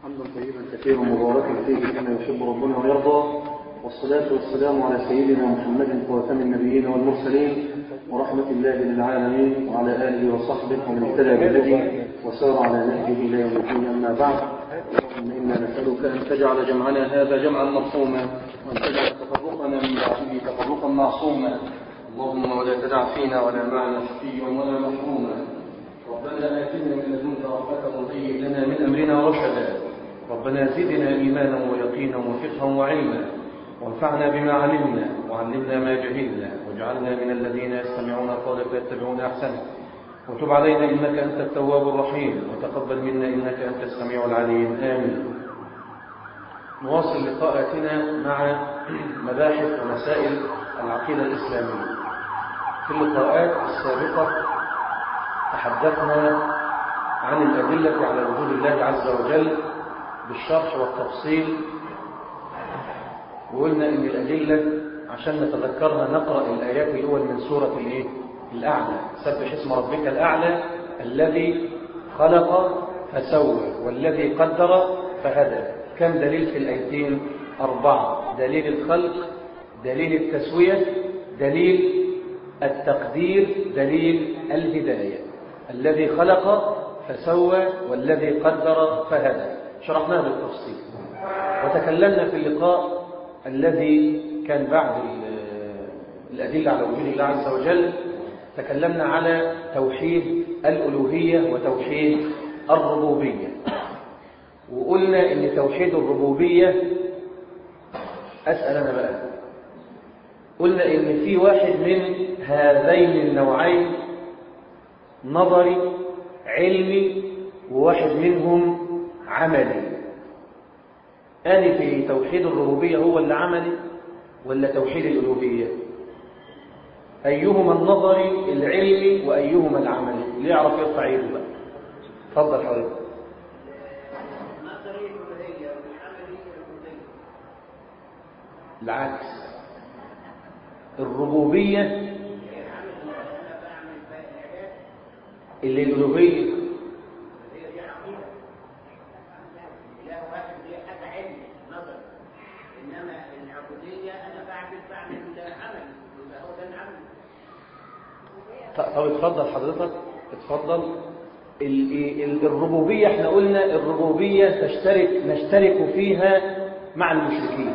حمدا طيبا كثيرا مباركا فيه كما يحب ربنا ويرضى والصلاة والسلام على سيدنا محمد خاتم النبيين والمرسلين ورحمة الله للعالمين وعلى آله وصحبه ومن اهتدى بهديه وسار على نهجه إلى يوم الدين أما بعد اللهم إنا نسألك أن تجعل جمعنا هذا جمعا مرحوما وأن تجعل تفرقنا من بعده تفرقا معصوما اللهم ولا تدع فينا ولا معنا شقيا ولا محروما ربنا آتنا من لدنك رحمة وهيئ لنا من أمرنا رشدا ربنا زدنا إيمانا ويقينا وفقها وعلما وانفعنا بما علمنا وعلمنا ما جهلنا واجعلنا من الذين يستمعون القول فيتبعون أحسنه وتب علينا إنك أنت التواب الرحيم وتقبل منا إنك أنت السميع العليم آمين نواصل لقاءاتنا مع مباحث ومسائل العقيدة الإسلامية في اللقاءات السابقة تحدثنا عن الأدلة على وجود الله عز وجل بالشرح والتفصيل وقلنا إن الأدلة عشان نتذكرها نقرأ الآيات الأول من سورة الإيه؟ الأعلى سبح اسم ربك الأعلى الذي خلق فسوى والذي قدر فهدى كم دليل في الآيتين أربعة دليل الخلق دليل التسوية دليل التقدير دليل الهداية الذي خلق فسوى والذي قدر فهدى شرحناه بالتفصيل وتكلمنا في اللقاء الذي كان بعد الأدلة على وجود الله عز وجل تكلمنا على توحيد الألوهية وتوحيد الربوبية وقلنا ان توحيد الربوبية أسأل أنا بقى قلنا ان في واحد من هذين النوعين نظري علمي وواحد منهم عملي أنا في توحيد الربوبية هو اللي عملي ولا توحيد الألوهية أيهما النظري العلمي وأيهما العملي اللي يعرف يرفع يده بقى اتفضل حضرتك العكس الربوبية اللي الألوهية طب اتفضل حضرتك اتفضل الربوبية احنا قلنا الربوبية تشترك نشترك فيها مع المشركين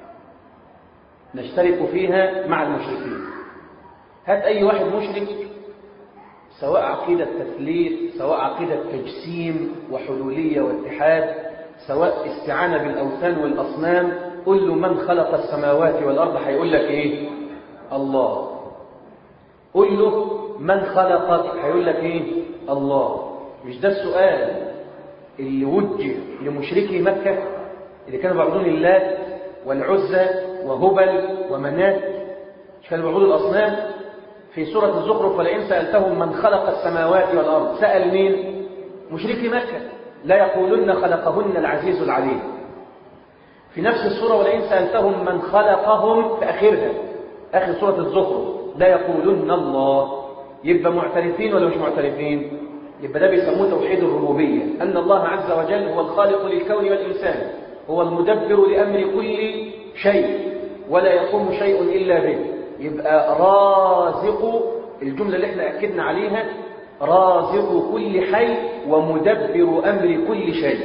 نشترك فيها مع المشركين هات أي واحد مشرك سواء عقيدة تثليث سواء عقيدة تجسيم وحلولية واتحاد سواء استعانة بالأوثان والأصنام قل له من خلق السماوات والأرض هيقول لك إيه الله قل له من خلقك هيقول لك إيه الله مش ده السؤال اللي وجه لمشركي مكة اللي كانوا بيعبدون اللات والعزى وهبل ومنات مش كانوا بيعبدوا الأصنام في سورة الزخرف ولئن سألتهم من خلق السماوات والأرض سأل مين مشركي مكة لا يقولن خلقهن العزيز العليم في نفس السورة ولئن سألتهم من خلقهم في آخرها آخر سورة الزخرف لا يقولن الله يبقى معترفين ولا مش معترفين يبقى ده بيسموه توحيد الربوبية أن الله عز وجل هو الخالق للكون والإنسان هو المدبر لأمر كل شيء ولا يقوم شيء إلا به يبقى رازق الجملة اللي احنا أكدنا عليها رازق كل حي ومدبر أمر كل شيء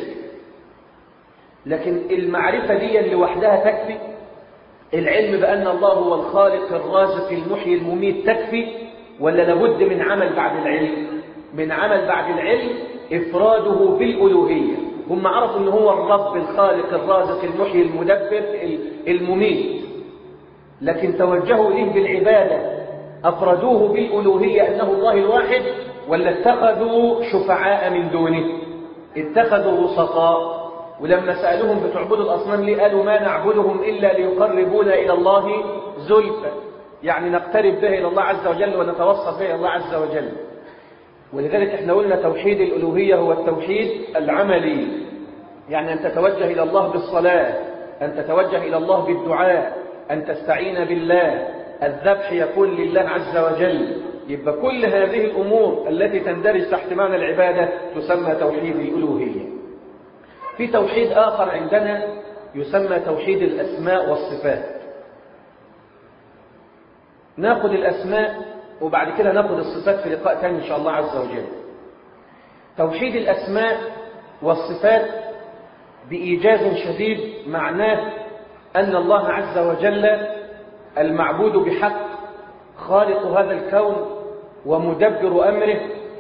لكن المعرفة دي لوحدها تكفي العلم بأن الله هو الخالق الرازق المحيي المميت تكفي ولا لابد من عمل بعد العلم من عمل بعد العلم إفراده بالألوهية هم عرفوا أنه هو الرب الخالق الرازق المحيي المدبر المميت لكن توجهوا إليه بالعبادة أفردوه بالألوهية أنه الله الواحد ولا اتخذوا شفعاء من دونه اتخذوا وسطاء ولما سألوهم بتعبدوا الأصنام ليه قالوا ما نعبدهم إلا ليقربونا إلى الله زلفى يعني نقترب به إلى الله عز وجل ونتوسط به إلى الله عز وجل ولذلك احنا قلنا توحيد الألوهية هو التوحيد العملي يعني أن تتوجه إلى الله بالصلاة أن تتوجه إلى الله بالدعاء أن تستعين بالله الذبح يكون لله عز وجل يبقى كل هذه الأمور التي تندرج تحت معنى العبادة تسمى توحيد الألوهية في توحيد آخر عندنا يسمى توحيد الأسماء والصفات ناخذ الأسماء وبعد كده ناخذ الصفات في لقاء تاني إن شاء الله عز وجل توحيد الأسماء والصفات بإيجاز شديد معناه أن الله عز وجل المعبود بحق خالق هذا الكون ومدبر أمره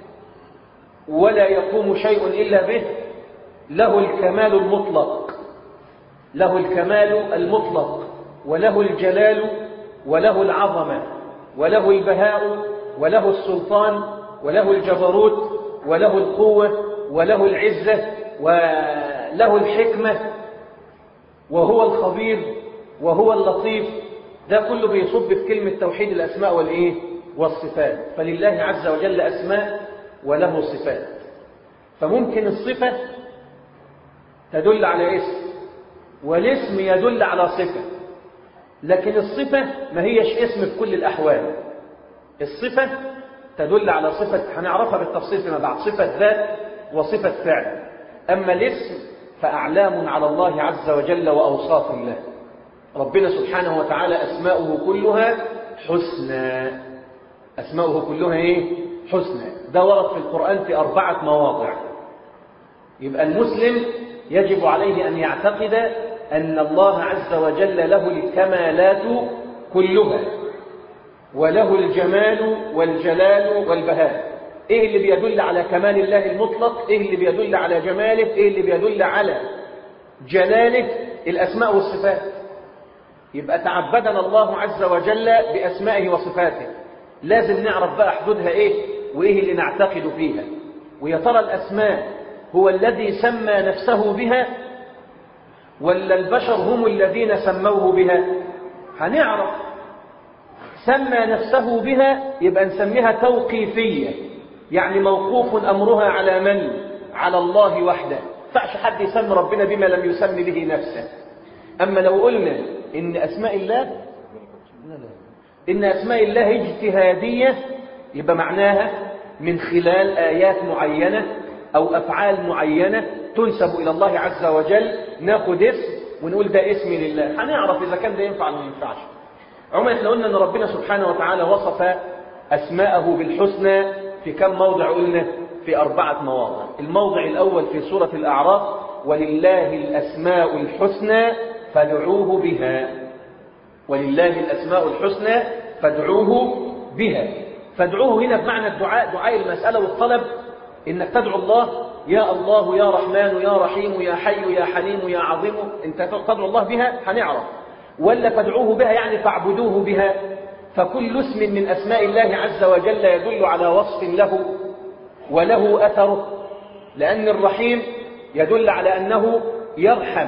ولا يقوم شيء إلا به له الكمال المطلق له الكمال المطلق وله الجلال وله العظمة وله البهاء وله السلطان وله الجبروت وله القوة وله العزة وله الحكمة وهو الخبير وهو اللطيف ده كله بيصب في كلمة توحيد الأسماء والإيه؟ والصفات فلله عز وجل أسماء وله صفات فممكن الصفة تدل على اسم والاسم يدل على صفة لكن الصفة ما هيش اسم في كل الأحوال الصفة تدل على صفة هنعرفها بالتفصيل فيما بعد صفة ذات وصفة فعل أما الاسم فأعلام على الله عز وجل وأوصاف الله ربنا سبحانه وتعالى أسماؤه كلها حسنى أسماؤه كلها إيه؟ حسنى ده ورد في القرآن في أربعة مواضع يبقى المسلم يجب عليه أن يعتقد أن الله عز وجل له الكمالات كلها وله الجمال والجلال والبهاء ايه اللي بيدل على كمال الله المطلق ايه اللي بيدل على جماله ايه اللي بيدل على جلاله الاسماء والصفات يبقى تعبدنا الله عز وجل باسمائه وصفاته لازم نعرف بقى حدودها ايه وايه اللي نعتقد فيها ويا ترى الاسماء هو الذي سمى نفسه بها ولا البشر هم الذين سموه بها هنعرف سمى نفسه بها يبقى نسميها توقيفية يعني موقوف أمرها على من؟ على الله وحده فعش حد يسمي ربنا بما لم يسمي به نفسه أما لو قلنا إن أسماء الله إن أسماء الله اجتهادية يبقى معناها من خلال آيات معينة أو أفعال معينة تنسب إلى الله عز وجل ناخد اسم ونقول ده اسم لله هنعرف إذا كان ده ينفع ولا ما ينفعش عمر احنا قلنا ان ربنا سبحانه وتعالى وصف اسماءه بالحسنى في كم موضع قلنا في اربعه مواضع الموضع الاول في سوره الاعراف ولله الاسماء الحسنى فادعوه بها ولله الاسماء الحسنى فادعوه بها فادعوه هنا بمعنى الدعاء دعاء المساله والطلب انك تدعو الله يا الله يا رحمن يا رحيم يا حي يا حليم يا عظيم انت تدعو الله بها هنعرف ولا فادعوه بها يعني فاعبدوه بها فكل اسم من أسماء الله عز وجل يدل على وصف له وله أثره لأن الرحيم يدل على أنه يرحم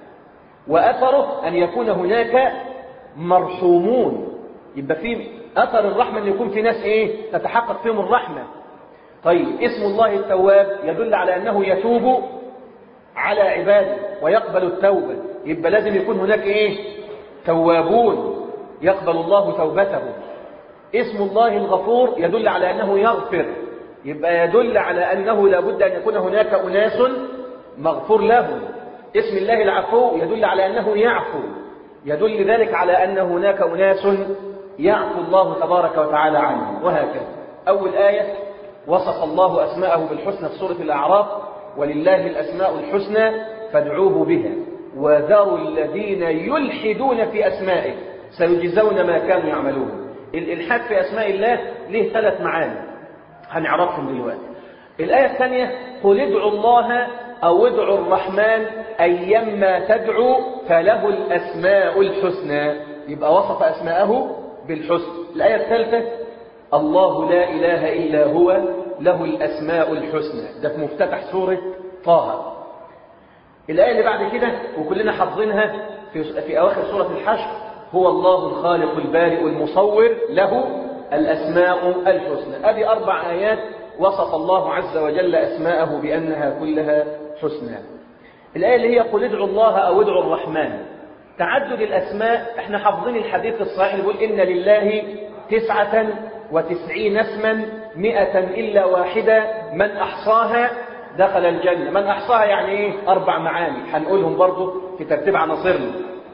وأثره أن يكون هناك مرحومون يبقى في أثر الرحمة أن يكون في ناس إيه تتحقق فيهم الرحمة طيب اسم الله التواب يدل على أنه يتوب على عباده ويقبل التوبة يبقى لازم يكون هناك إيه توابون يقبل الله توبتهم اسم الله الغفور يدل على أنه يغفر يبقى يدل على أنه لابد أن يكون هناك أناس مغفور لهم اسم الله العفو يدل على أنه يعفو يدل ذلك على أن هناك أناس يعفو الله تبارك وتعالى عنهم وهكذا أول آية وصف الله أسماءه بالحسنى في سورة الأعراف ولله الأسماء الحسنى فادعوه بها وذروا الذين يلحدون في أسمائه سيجزون ما كانوا يعملون الإلحاد في أسماء الله له ثلاث معاني هنعرفهم دلوقتي الآية الثانية قل ادعوا الله أو ادعوا الرحمن أيما تدعو فله الأسماء الحسنى يبقى وصف أسماءه بالحسن الآية الثالثة الله لا إله إلا هو له الأسماء الحسنى ده في مفتتح سورة طه الآية اللي بعد كده وكلنا حافظينها في, في أواخر سورة الحشر هو الله الخالق البارئ المصور له الأسماء الحسنى هذه أربع آيات وصف الله عز وجل أسماءه بأنها كلها حسنى الآية اللي هي قل ادعوا الله أو ادعوا الرحمن تعدد الأسماء احنا حافظين الحديث الصحيح اللي بيقول إن لله تسعة وتسعين اسما مئة إلا واحدة من أحصاها دخل الجنة من أحصاها يعني إيه أربع معاني هنقولهم برضو في ترتيب عناصرنا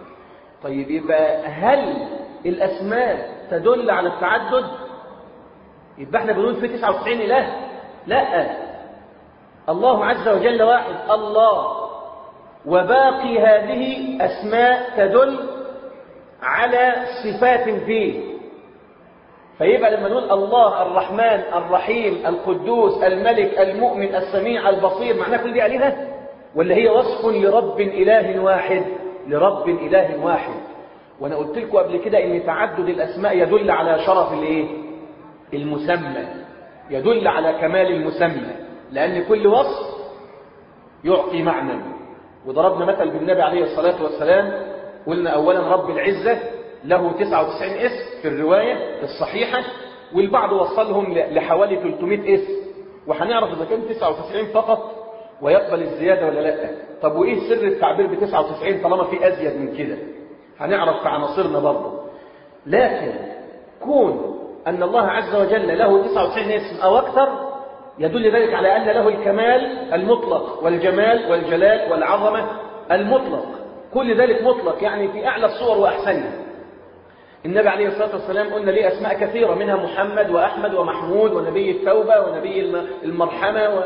طيب يبقى هل الأسماء تدل على التعدد يبقى احنا بنقول في 99 إله لا الله عز وجل واحد الله وباقي هذه أسماء تدل على صفات فيه فيبقى لما نقول الله الرحمن الرحيم القدوس الملك المؤمن السميع البصير معناه كل دي آلهة ولا هي وصف لرب إله واحد لرب إله واحد وأنا قلت لكم قبل كده إن تعدد الأسماء يدل على شرف الإيه؟ المسمى يدل على كمال المسمى لأن كل وصف يعطي معنى وضربنا مثل بالنبي عليه الصلاة والسلام قلنا أولا رب العزة له 99 اسم في الرواية الصحيحة والبعض وصلهم لحوالي 300 اسم وهنعرف إذا كان 99 فقط ويقبل الزيادة ولا لا طب وإيه سر التعبير ب 99 طالما في أزيد من كده هنعرف في عناصرنا برضه لكن كون أن الله عز وجل له 99 اسم أو أكثر يدل ذلك على أن له الكمال المطلق والجمال والجلال والعظمة المطلق كل ذلك مطلق يعني في أعلى الصور وأحسنها النبي عليه الصلاة والسلام قلنا ليه أسماء كثيرة منها محمد وأحمد ومحمود ونبي التوبة ونبي المرحمة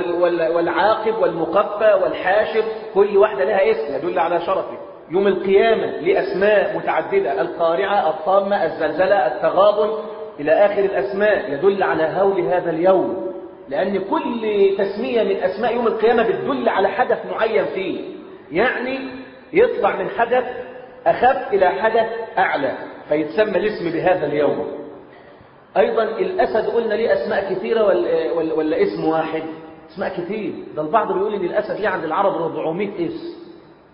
والعاقب والمقفى والحاشر كل واحدة لها اسم يدل على شرفه يوم القيامة لأسماء متعددة القارعة الطامة الزلزلة التغابن إلى آخر الأسماء يدل على هول هذا اليوم لأن كل تسمية من أسماء يوم القيامة بتدل على حدث معين فيه يعني يطلع من حدث أخف إلى حدث أعلى فيتسمى الاسم بهذا اليوم أيضا الأسد قلنا ليه أسماء كثيرة ولا, ولا, ولا اسم واحد اسماء كثير ده البعض بيقول إن الأسد ليه عند العرب 400 اسم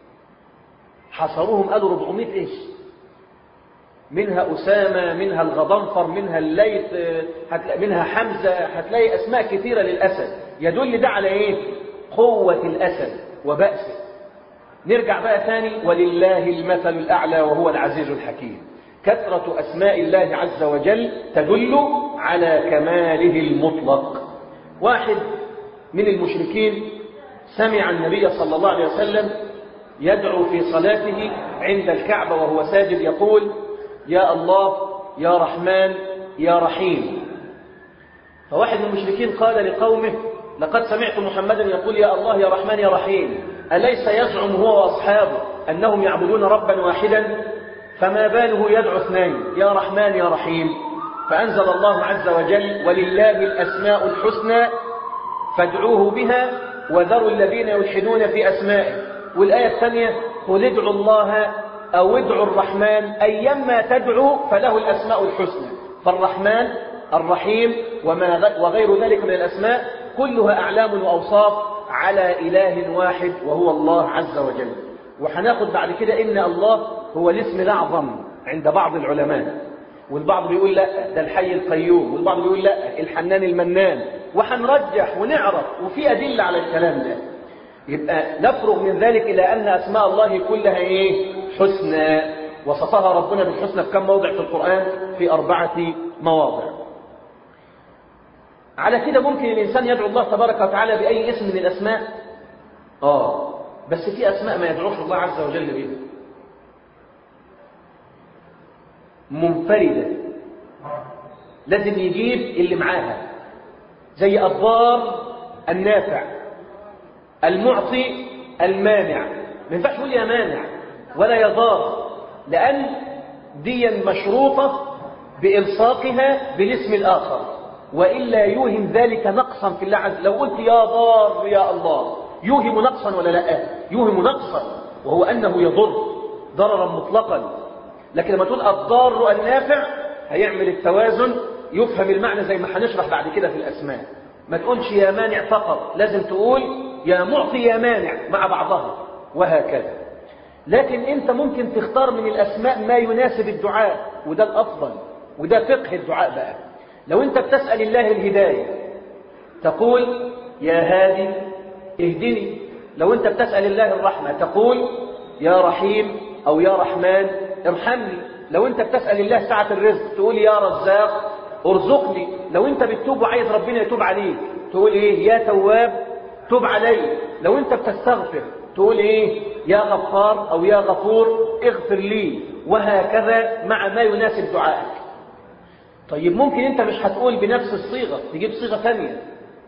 حصروهم قالوا 400 اسم منها أسامة منها الغضنفر منها الليث منها حمزة هتلاقي أسماء كثيرة للأسد يدل ده على إيه قوة الأسد وبأسه نرجع بقى ثاني ولله المثل الأعلى وهو العزيز الحكيم كثرة أسماء الله عز وجل تدل على كماله المطلق واحد من المشركين سمع النبي صلى الله عليه وسلم يدعو في صلاته عند الكعبة وهو ساجد يقول يا الله يا رحمن يا رحيم فواحد من المشركين قال لقومه لقد سمعت محمدا يقول يا الله يا رحمن يا رحيم أليس يزعم هو وأصحابه أنهم يعبدون ربا واحدا فما باله يدعو اثنين يا رحمن يا رحيم فأنزل الله عز وجل ولله الأسماء الحسنى فادعوه بها وذروا الذين يلحدون في أسمائه والآية الثانية قل ادعوا الله أو ادعوا الرحمن أيما تدعو فله الأسماء الحسنى فالرحمن الرحيم وما وغير ذلك من الأسماء كلها أعلام وأوصاف على إله واحد وهو الله عز وجل وهناخد بعد كده إن الله هو الاسم الأعظم عند بعض العلماء والبعض بيقول لا ده الحي القيوم والبعض بيقول لا الحنان المنان وهنرجح ونعرف وفي أدلة على الكلام ده يبقى نفرغ من ذلك إلى أن أسماء الله كلها إيه حسنى وصفها ربنا بالحسنى في كم موضع في القرآن في أربعة مواضع على كده ممكن الإنسان يدعو الله تبارك وتعالى بأي اسم من الأسماء آه بس في أسماء ما يدعوش الله عز وجل بها منفردة لازم يجيب اللي معاها زي الضار النافع المعطي المانع ما ينفعش يقول يا مانع ولا يضار لأن دي مشروطة بإلصاقها بالاسم الآخر وإلا يوهم ذلك نقصا في الله عز لو قلت يا ضار يا الله يوهم نقصا ولا لا يوهم نقصا وهو أنه يضر ضررا مطلقا لكن لما تقول الضار النافع هيعمل التوازن يفهم المعنى زي ما هنشرح بعد كده في الأسماء ما تقولش يا مانع فقط لازم تقول يا معطي يا مانع مع بعضها وهكذا لكن انت ممكن تختار من الأسماء ما يناسب الدعاء وده الأفضل وده فقه الدعاء بقى لو انت بتسأل الله الهداية تقول يا هادي اهدني لو انت بتسأل الله الرحمة تقول يا رحيم أو يا رحمن ارحمني لو انت بتسأل الله سعة الرزق تقول يا رزاق ارزقني لو انت بتتوب وعايز ربنا يتوب عليك تقول ايه يا تواب تب علي لو انت بتستغفر تقول ايه يا غفار او يا غفور اغفر لي وهكذا مع ما يناسب دعائك طيب ممكن انت مش هتقول بنفس الصيغة تجيب صيغة ثانية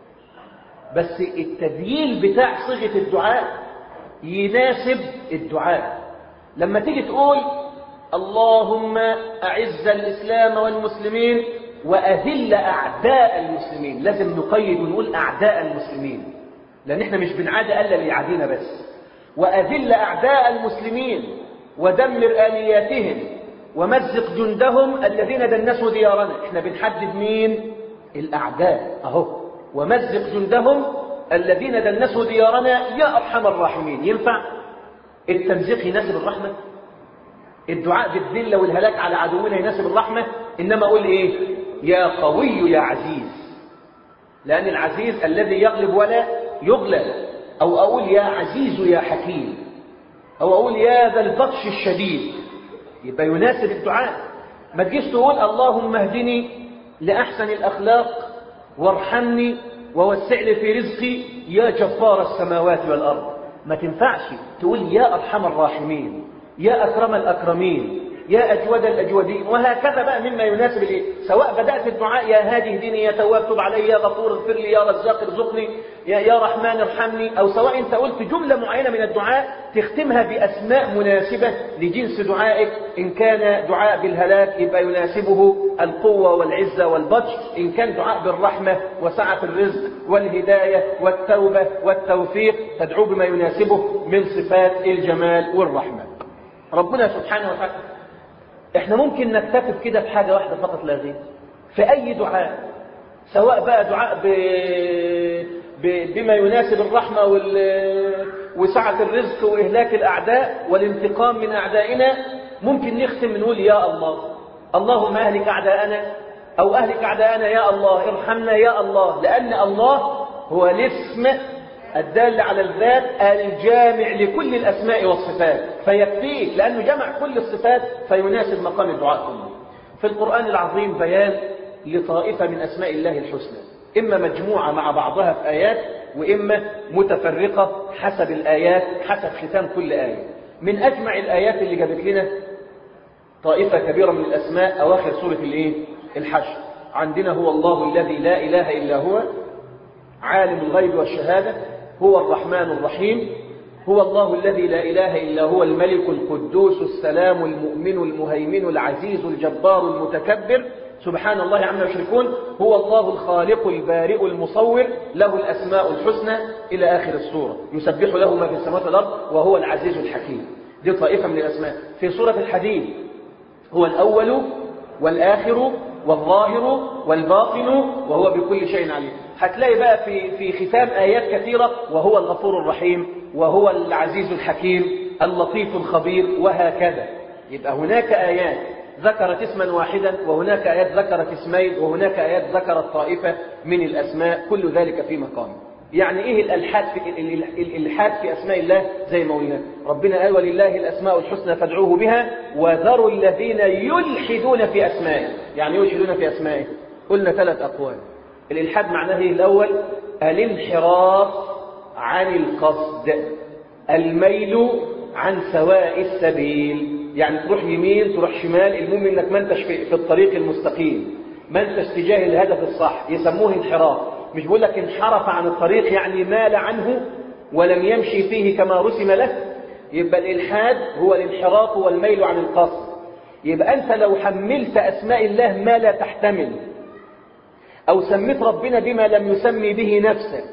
بس التذييل بتاع صيغة الدعاء يناسب الدعاء لما تيجي تقول اللهم أعز الإسلام والمسلمين وأذل أعداء المسلمين لازم نقيد ونقول أعداء المسلمين لأن احنا مش بنعادى ألا ليعادينا بس وأذل أعداء المسلمين ودمر آلياتهم ومزق جندهم الذين دنسوا ديارنا احنا بنحدد مين الأعداء أهو ومزق جندهم الذين دنسوا ديارنا يا أرحم الراحمين ينفع التمزيق يناسب الرحمة الدعاء بالذلة والهلاك على عدونا يناسب الرحمة إنما أقول إيه يا قوي يا عزيز لأن العزيز الذي يغلب ولا يغلب أو أقول يا عزيز يا حكيم أو أقول يا ذا البطش الشديد يبقى يناسب الدعاء ما تجيش تقول اللهم اهدني لأحسن الأخلاق وارحمني ووسع لي في رزقي يا جبار السماوات والأرض ما تنفعش تقول يا أرحم الراحمين يا أكرم الأكرمين يا أجود الأجودين وهكذا بقى مما يناسب الإيه سواء بدأت الدعاء يا هادي اهدني يا تواب تب علي يا غفور اغفر لي يا رزاق ارزقني يا, يا رحمن ارحمني أو سواء أنت قلت جملة معينة من الدعاء تختمها بأسماء مناسبة لجنس دعائك إن كان دعاء بالهلاك يبقى يناسبه القوة والعزة والبطش إن كان دعاء بالرحمة وسعة الرزق والهداية والتوبة والتوفيق تدعو بما يناسبه من صفات الجمال والرحمة ربنا سبحانه وتعالى احنا ممكن نكتفي كده بحاجة واحدة فقط لا غير في أي دعاء سواء بقى دعاء ب... ب... بما يناسب الرحمة وال... وسعة الرزق وإهلاك الأعداء والانتقام من أعدائنا ممكن نختم نقول يا الله اللهم أهلك أعداءنا أو أهلك أعداءنا يا الله ارحمنا يا الله لأن الله هو الاسم الدال على الذات الجامع لكل الأسماء والصفات فيكفيك لأنه جمع كل الصفات فيناسب مقام الدعاء كله في القرآن العظيم بيان لطائفة من أسماء الله الحسنى إما مجموعة مع بعضها في آيات وإما متفرقة حسب الآيات حسب ختام كل آية من أجمع الآيات اللي جابت لنا طائفة كبيرة من الأسماء أواخر سورة الإيه؟ الحشر عندنا هو الله الذي لا إله إلا هو عالم الغيب والشهادة هو الرحمن الرحيم هو الله الذي لا إله إلا هو الملك القدوس السلام المؤمن المهيمن العزيز الجبار المتكبر سبحان الله عما يشركون هو الله الخالق البارئ المصور له الأسماء الحسنى إلى آخر السورة يسبح له ما في السماوات والأرض وهو العزيز الحكيم دي طائفة من الأسماء في سورة الحديد هو الأول والآخر والظاهر والباطن وهو بكل شيء عليم هتلاقي بقى في في ختام آيات كثيرة وهو الغفور الرحيم وهو العزيز الحكيم اللطيف الخبير وهكذا يبقى هناك آيات ذكرت اسما واحدا وهناك آيات ذكرت اسمين وهناك آيات ذكرت طائفة من الأسماء كل ذلك في مقام يعني ايه الالحاد في الالحاد في اسماء الله زي ما قلنا ربنا قال ولله الاسماء الحسنى فادعوه بها وذروا الذين يلحدون في اسمائه يعني يلحدون في اسمائه قلنا ثلاث اقوال الالحاد معناه ايه الاول الانحراف عن القصد الميل عن سواء السبيل يعني تروح يمين تروح شمال المهم انك ما انتش في, في الطريق المستقيم ما انتش تجاه الهدف الصح يسموه انحراف مش بقول لك انحرف عن الطريق يعني مال عنه ولم يمشي فيه كما رسم له يبقى الإلحاد هو الانحراف والميل عن القصد يبقى أنت لو حملت أسماء الله ما لا تحتمل أو سميت ربنا بما لم يسمي به نفسه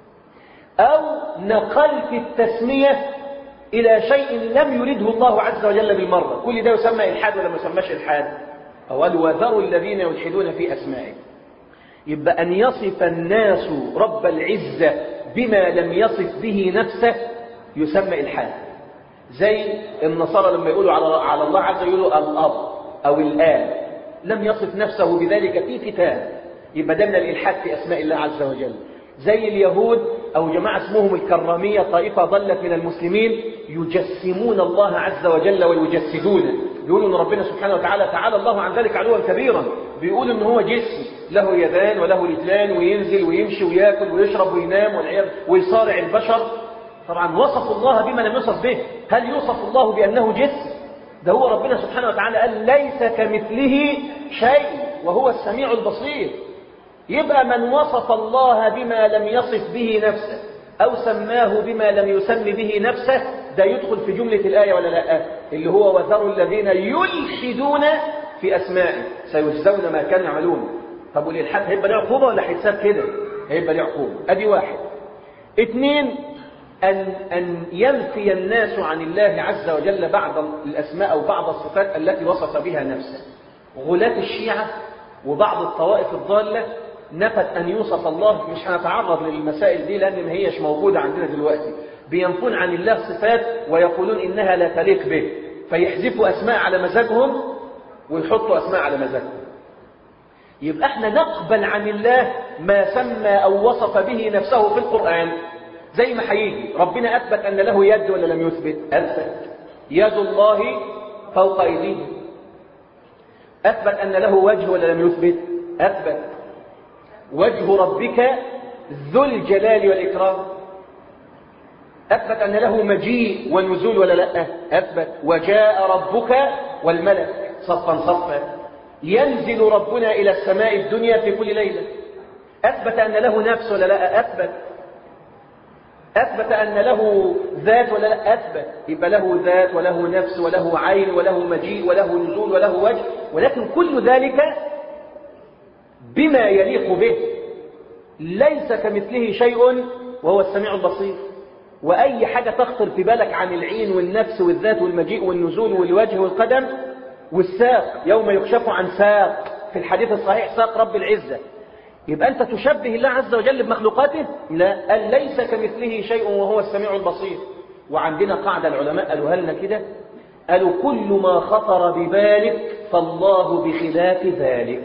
أو نقلت التسمية إلى شيء لم يرده الله عز وجل بالمرة كل ده يسمى إلحاد ولا ما يسمىش إلحاد أول وذروا الذين يلحدون في أسمائه يبقى أن يصف الناس رب العزة بما لم يصف به نفسه يسمى إلحاد زي النصارى لما يقولوا على على الله عز وجل يقولوا الأب أو الآب لم يصف نفسه بذلك في كتاب يبقى ده من الإلحاد في أسماء الله عز وجل زي اليهود أو جماعة اسمهم الكرامية طائفة ضلت من المسلمين يجسمون الله عز وجل ويجسدونه يقولون ان ربنا سبحانه وتعالى تعالى الله عن ذلك علوا كبيرا بيقولوا ان هو جسم له يدان وله رجلان وينزل ويمشي وياكل ويشرب وينام والعياذ ويصارع البشر طبعا وصفوا الله بما لم يوصف به هل يوصف الله بانه جسم ده هو ربنا سبحانه وتعالى قال ليس كمثله شيء وهو السميع البصير يبقى من وصف الله بما لم يصف به نفسه أو سماه بما لم يسم به نفسه ده يدخل في جملة الآية ولا لا اللي هو وذروا الذين يلحدون في أسمائه سيجزون ما كانوا يعملون طب والإلحاد هيبقى له عقوبة ولا هيتساب كده هيبقى له عقوبة أدي واحد اثنين أن, أن ينفي الناس عن الله عز وجل بعض الأسماء أو بعض الصفات التي وصف بها نفسه غلاة الشيعة وبعض الطوائف الضالة نفت أن يوصف الله مش هنتعرض للمسائل دي لأن ما هيش موجودة عندنا دلوقتي بينفون عن الله صفات ويقولون إنها لا تليق به فيحذفوا أسماء على مزاجهم ويحطوا أسماء على مزاجهم يبقى احنا نقبل عن الله ما سمى أو وصف به نفسه في القرآن زي ما هيجي ربنا أثبت أن له يد ولا لم يثبت أثبت يد الله فوق أيديه أثبت أن له وجه ولا لم يثبت أثبت وجه ربك ذو الجلال والإكرام أثبت أن له مجيء ونزول ولا لا أثبت وجاء ربك والملك صفا صفا ينزل ربنا إلى السماء الدنيا في كل ليلة أثبت أن له نفس ولا لا أثبت أثبت أن له ذات ولا لا أثبت يبقى له ذات وله نفس وله عين وله مجيء وله نزول وله وجه ولكن كل ذلك بما يليق به ليس كمثله شيء وهو السميع البصير وأي حاجة تخطر في بالك عن العين والنفس والذات والمجيء والنزول والوجه والقدم والساق يوم يكشف عن ساق في الحديث الصحيح ساق رب العزة يبقى أنت تشبه الله عز وجل بمخلوقاته لا قال ليس كمثله شيء وهو السميع البصير وعندنا قاعدة العلماء قالوها لنا كده قالوا كل ما خطر ببالك فالله بخلاف ذلك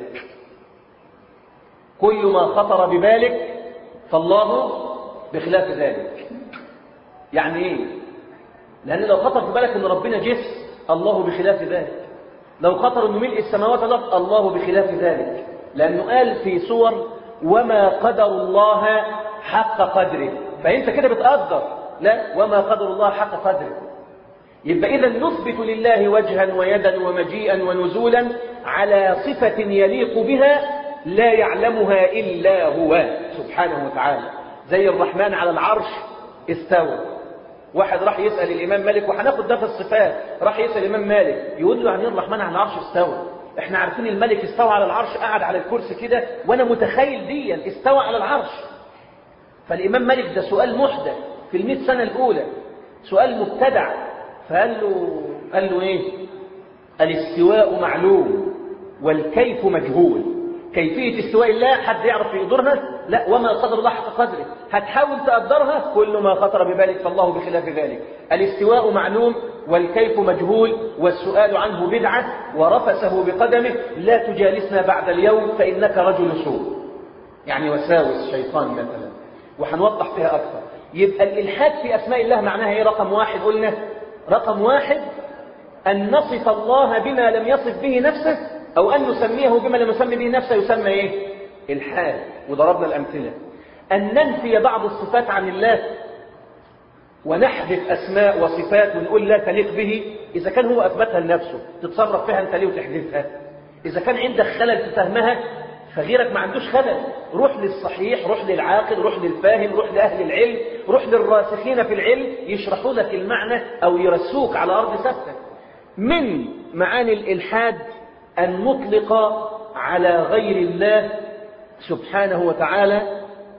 كل ما خطر ببالك فالله بخلاف ذلك يعني ايه لان لو خطر في بالك ان ربنا جسم الله بخلاف ذلك لو خطر انه ملء السماوات والارض الله بخلاف ذلك لانه قال في سور وما قدر الله حق قدره فانت كده بتقدر لا وما قدر الله حق قدره يبقى اذا نثبت لله وجها ويدا ومجيئا ونزولا على صفه يليق بها لا يعلمها إلا هو سبحانه وتعالى زي الرحمن على العرش استوى واحد راح يسأل الإمام مالك وهناخد ده في الصفات راح يسأل الإمام مالك يقول له يعني الرحمن على العرش استوى احنا عارفين الملك استوى على العرش قعد على الكرسي كده وانا متخيل ديا استوى على العرش فالإمام مالك ده سؤال محدث في المئة سنة الأولى سؤال مبتدع فقال له قال له ايه الاستواء معلوم والكيف مجهول كيفية استواء الله حد يعرف يقدرها لا وما قدر الله حق قدره هتحاول تقدرها كل ما خطر ببالك فالله بخلاف ذلك الاستواء معلوم والكيف مجهول والسؤال عنه بدعة ورفسه بقدمه لا تجالسنا بعد اليوم فإنك رجل سوء يعني وساوس شيطان مثلا وهنوضح فيها أكثر يبقى الإلحاد في أسماء الله معناها إيه رقم واحد قلنا رقم واحد أن نصف الله بما لم يصف به نفسه أو أن نسميه بما لم يسمي به نفسه يسمى إيه؟ الحال وضربنا الأمثلة أن ننفي بعض الصفات عن الله ونحذف أسماء وصفات ونقول لا تليق به إذا كان هو أثبتها لنفسه تتصرف فيها أنت ليه وتحذفها إذا كان عندك خلل في فهمها فغيرك ما عندوش خلل روح للصحيح روح للعاقل روح للفاهم روح لأهل العلم روح للراسخين في العلم يشرحوا لك المعنى أو يرسوك على أرض ثابتة من معاني الإلحاد أن نطلق على غير الله سبحانه وتعالى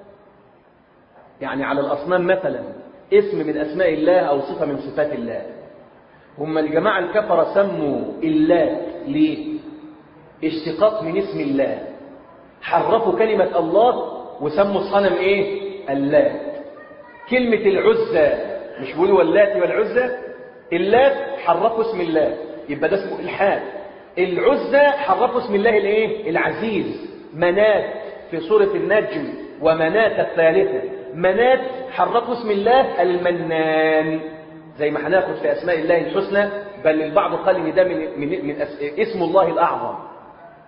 يعني على الأصنام مثلا اسم من أسماء الله أو صفة من صفات الله هم الجماعة الكفرة سموا اللات ليه اشتقاق من اسم الله حرفوا كلمة الله وسموا الصنم ايه اللات كلمة العزة مش بيقولوا اللات والعزة اللات حرفوا اسم الله يبقى ده اسمه الحاد العزة حرفوا اسم الله الايه العزيز منات في سورة النجم ومنات الثالثة منات حرفوا اسم الله المنان زي ما هناخد في اسماء الله الحسنى بل البعض قال ان ده من, من, من اسم الله الاعظم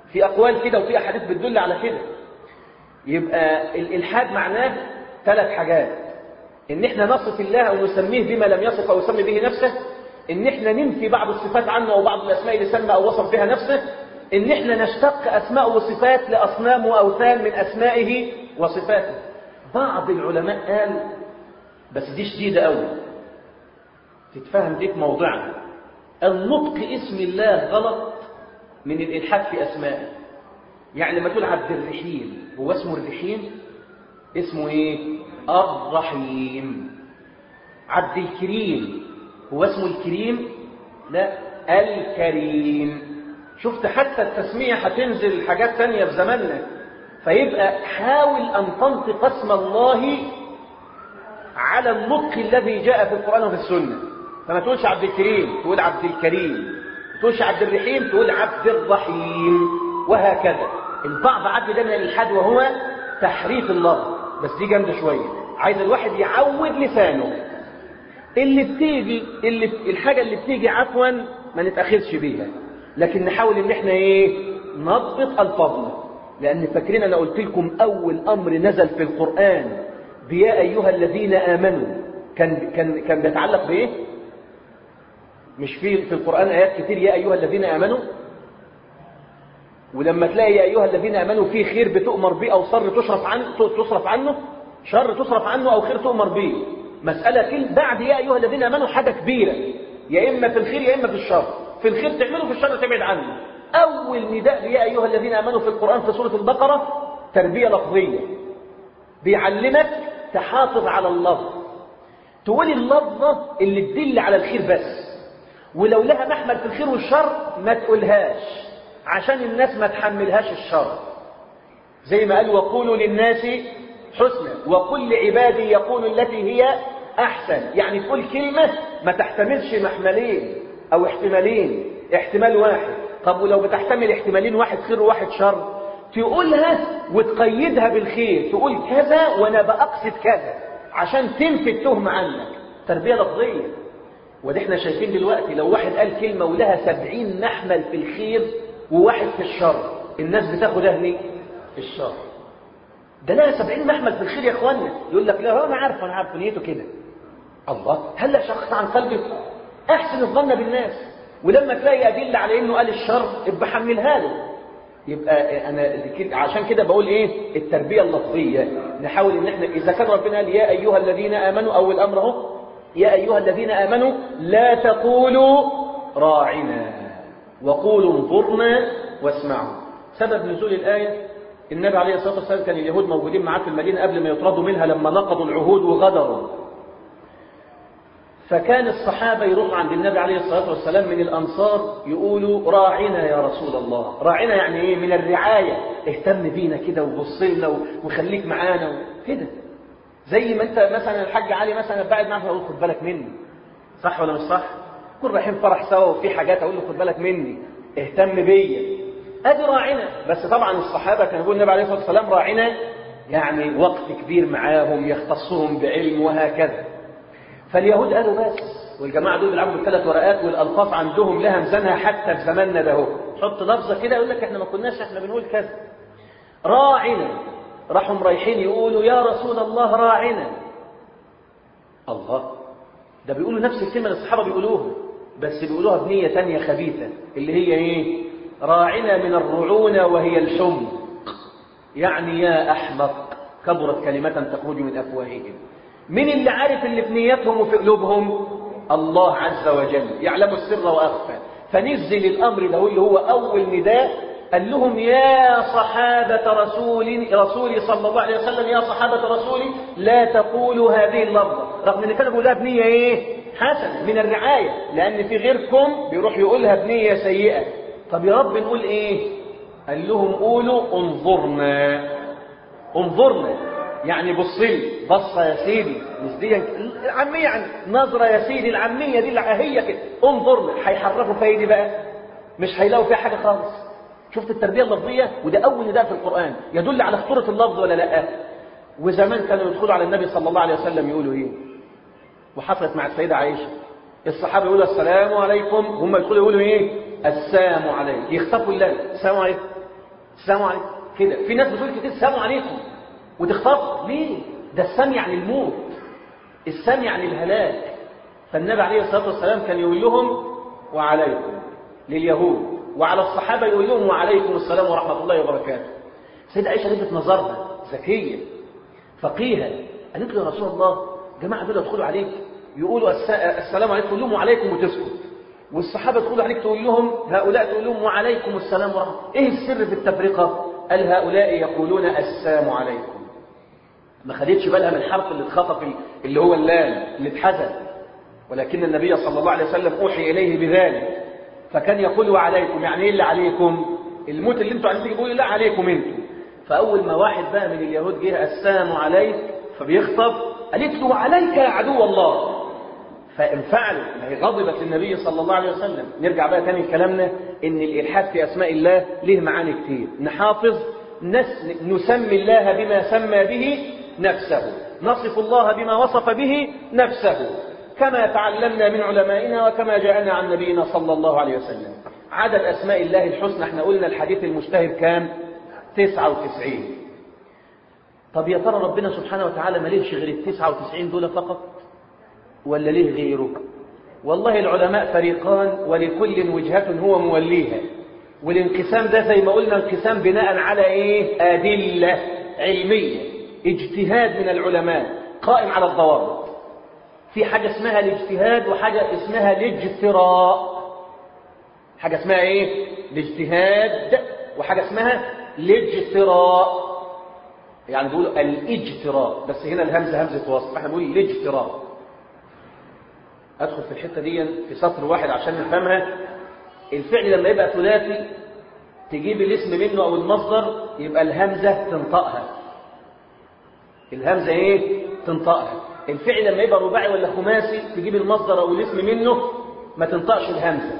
في أقوال كده وفي أحاديث بتدل على كده يبقى الإلحاد معناه ثلاث حاجات إن إحنا نصف الله أو نسميه بما لم يصف أو يسمي به نفسه إن إحنا ننفي بعض الصفات عنه أو بعض الأسماء اللي سمى أو وصف بها نفسه إن إحنا نشتق أسماء وصفات لأصنام وأوثان من أسمائه وصفاته بعض العلماء قال بس دي شديدة قوي تتفهم دي في موضعها النطق اسم الله غلط من الإلحاد في أسمائه يعني لما تقول عبد الرحيم هو اسمه الرحيم اسمه ايه الرحيم عبد الكريم هو اسمه الكريم لا الكريم شفت حتى التسمية هتنزل حاجات تانية في زماننا فيبقى حاول أن تنطق اسم الله على النطق الذي جاء في القرآن وفي السنة فما تقولش عبد الكريم تقول عبد الكريم ما تقولش عبد الرحيم تقول عبد الرحيم وهكذا البعض عد ده من الإلحاد وهو تحريف اللفظ بس دي جامده شويه عايز الواحد يعود لسانه اللي بتيجي اللي الحاجه اللي بتيجي عفوا ما نتاخرش بيها لكن نحاول ان احنا ايه نضبط الفاظنا لان فاكرين انا قلت لكم اول امر نزل في القران بيا ايها الذين امنوا كان كان كان بيتعلق بايه مش في في القران ايات كتير يا ايها الذين امنوا ولما تلاقي يا ايها الذين امنوا في خير بتؤمر به او شر تصرف عنه تصرف عنه شر تصرف عنه او خير تؤمر به مساله كل بعد يا ايها الذين امنوا حاجه كبيره يا اما في الخير يا اما في الشر في الخير تعمله في الشر تبعد عنه اول نداء يا ايها الذين امنوا في القران في سوره البقره تربيه لفظيه بيعلمك تحافظ على اللفظ تقول اللفظه اللي تدل على الخير بس ولو لها محمل في الخير والشر ما تقولهاش عشان الناس ما تحملهاش الشر زي ما قال وقولوا للناس حسنا وقل لعبادي يقول التي هي أحسن يعني تقول كلمة ما تحتملش محملين أو احتمالين احتمال واحد طب ولو بتحتمل احتمالين واحد خير وواحد شر تقولها وتقيدها بالخير تقول كذا وانا بأقصد كذا عشان تنفي التهمة عنك تربية لفظية وده احنا شايفين دلوقتي لو واحد قال كلمة ولها سبعين محمل في الخير وواحد في الشر الناس بتاخد اهلي الشر ده لها سبعين محمل في الخير يا اخوانا يقول لك لا انا عارف انا عارف نيته كده الله هل شخص عن قلبك احسن الظن بالناس ولما تلاقي ادله على انه قال الشر ابقى حملها له يبقى انا عشان كده بقول ايه التربيه اللفظيه نحاول ان احنا اذا كان ربنا قال يا ايها الذين امنوا اول امر اهو يا ايها الذين امنوا لا تقولوا راعنا وقولوا انظرنا واسمعوا سبب نزول الايه النبي عليه الصلاه والسلام كان اليهود موجودين معاه في المدينه قبل ما يطردوا منها لما نقضوا العهود وغدروا فكان الصحابة يروحوا عند النبي عليه الصلاة والسلام من الأنصار يقولوا راعنا يا رسول الله راعنا يعني إيه من الرعاية اهتم بينا كده وبص لنا وخليك معانا كده زي ما أنت مثلا الحاج علي مثلا بعد معك أقول خد بالك مني صح ولا مش صح كل رايحين فرح سوا وفي حاجات أقول له خد بالك مني اهتم بيا ادي راعنا بس طبعا الصحابة كانوا يقولوا النبي عليه الصلاة والسلام راعنا يعني وقت كبير معاهم يختصهم بعلم وهكذا فاليهود قالوا بس والجماعة دول بيلعبوا بالثلاث ورقات والألفاظ عندهم لها ميزانها حتى في زماننا ده اهو حط لفظة كده يقول لك احنا ما كناش احنا بنقول كذا راعنا راحوا رايحين يقولوا يا رسول الله راعنا الله ده بيقولوا نفس الكلمة اللي الصحابة بيقولوها بس بيقولوها بنية تانية خبيثة اللي هي ايه راعنا من الرعونة وهي الحمق يعني يا أحمق كبرت كلمة تخرج من أفواههم من اللي عارف اللي في نيتهم وفي قلوبهم الله عز وجل يعلم السر وأخفى فنزل الأمر ده اللي هو أول نداء قال لهم يا صحابة رسول رسولي صلى الله عليه وسلم يا صحابة رسولي لا تقولوا هذه اللفظة رغم ان كانوا بيقولها بنية ايه حسن من الرعاية لأن في غيركم بيروح يقولها بنية سيئة طب يا رب نقول ايه قال لهم قولوا انظرنا انظرنا يعني بص لي بصه يا سيدي مش دي العاميه يعني نظره يا سيدي العاميه دي هي كده انظرنا هيحرفوا فيا دي بقى مش هيلاقوا فيها حاجه خالص شفت التربيه اللفظيه وده اول نداء في القران يدل على خطوره اللفظ ولا لا وزمان كانوا يدخلوا على النبي صلى الله عليه وسلم يقولوا ايه وحصلت مع السيده عائشه الصحابه يقولوا السلام عليكم هم يدخلوا يقولوا ايه السلام عليكم يخطفوا الله السلام عليكم السلام عليكم كده في ناس بتقول كتير السلام عليكم وتخطف ليه ده السام يعني الموت السام يعني الهلاك فالنبي عليه الصلاة والسلام كان يقول لهم وعليكم لليهود وعلى الصحابة يقول لهم وعليكم السلام ورحمة الله وبركاته سيدة عائشة لبت نظرها ذكية فقيها قالت له يا رسول الله جماعة دول يدخلوا عليك يقولوا السلام عليكم تقول لهم وعليكم وتسكت والصحابة تقول عليك تقول لهم هؤلاء تقول لهم وعليكم السلام ورحمة ايه السر في التفرقة قال هؤلاء يقولون السلام عليكم ما خدتش بالها من الحرف اللي اتخطف اللي هو اللام اللي اتحذف ولكن النبي صلى الله عليه وسلم أوحي إليه بذلك فكان يقول وعليكم يعني ايه اللي عليكم الموت اللي انتوا عايزين تجيبوه لا عليكم انتوا فأول ما واحد بقى من اليهود جه السلام عليك فبيخطب قالت له وعليك يا عدو الله فانفعلوا ما هي غضبت للنبي صلى الله عليه وسلم نرجع بقى تاني لكلامنا ان الالحاد في اسماء الله له معاني كتير نحافظ نس نسمي الله بما سمى به نفسه نصف الله بما وصف به نفسه كما تعلمنا من علمائنا وكما جاءنا عن نبينا صلى الله عليه وسلم عدد أسماء الله الحسنى احنا قلنا الحديث المشتهر كام 99 طب يا ترى ربنا سبحانه وتعالى ما ليهش غير ال 99 دول فقط ولا ليه غيره والله العلماء فريقان ولكل وجهة هو موليها والانقسام ده زي ما قلنا انقسام بناء على ايه أدلة علمية اجتهاد من العلماء قائم على الضوابط في حاجة اسمها الاجتهاد وحاجة اسمها الاجتراء حاجة اسمها ايه الاجتهاد وحاجة اسمها الاجتراء يعني بيقولوا الاجتراء بس هنا الهمزة همزة وصل احنا بنقول الاجتراء ادخل في الحتة دي في سطر واحد عشان نفهمها الفعل لما يبقى ثلاثي تجيب الاسم منه او المصدر يبقى الهمزة تنطقها الهمزة ايه تنطقها الفعل لما يبقى رباعي ولا خماسي تجيب المصدر او الاسم منه ما تنطقش الهمزة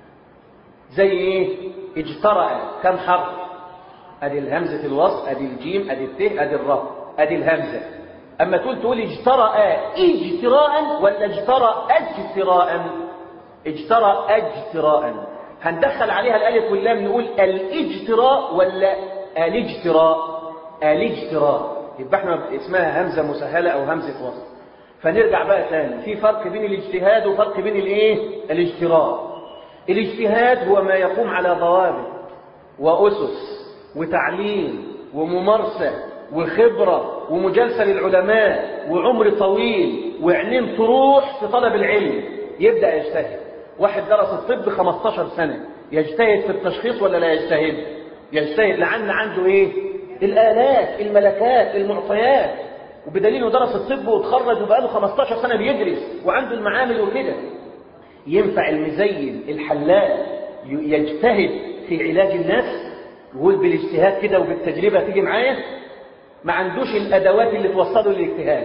زي ايه اجترأ كم حرف ادي الهمزة الوصل ادي الجيم ادي الت ادي الراء ادي الهمزة اما تقول تقول اجترأ اجتراء ولا اجترأ اجتراء اجترأ اجتراء هندخل عليها الالف واللام نقول الاجتراء ولا الاجتراء الاجتراء يبقى احنا اسمها همزة مسهلة او همزة وصل فنرجع بقى تاني في فرق بين الاجتهاد وفرق بين الايه الاجتراء الاجتهاد هو ما يقوم على ضوابط واسس وتعليم وممارسة وخبرة ومجالسة للعلماء وعمر طويل وعينين تروح في طلب العلم يبدأ يجتهد واحد درس الطب 15 سنة يجتهد في التشخيص ولا لا يجتهد يجتهد لعن عنده ايه الآلات الملكات المعطيات وبدليل درس الطب وتخرج وبقاله 15 سنة بيدرس وعنده المعامل وكده ينفع المزين الحلاق يجتهد في علاج الناس يقول بالاجتهاد كده وبالتجربة تيجي معايا ما عندوش الأدوات اللي توصله للاجتهاد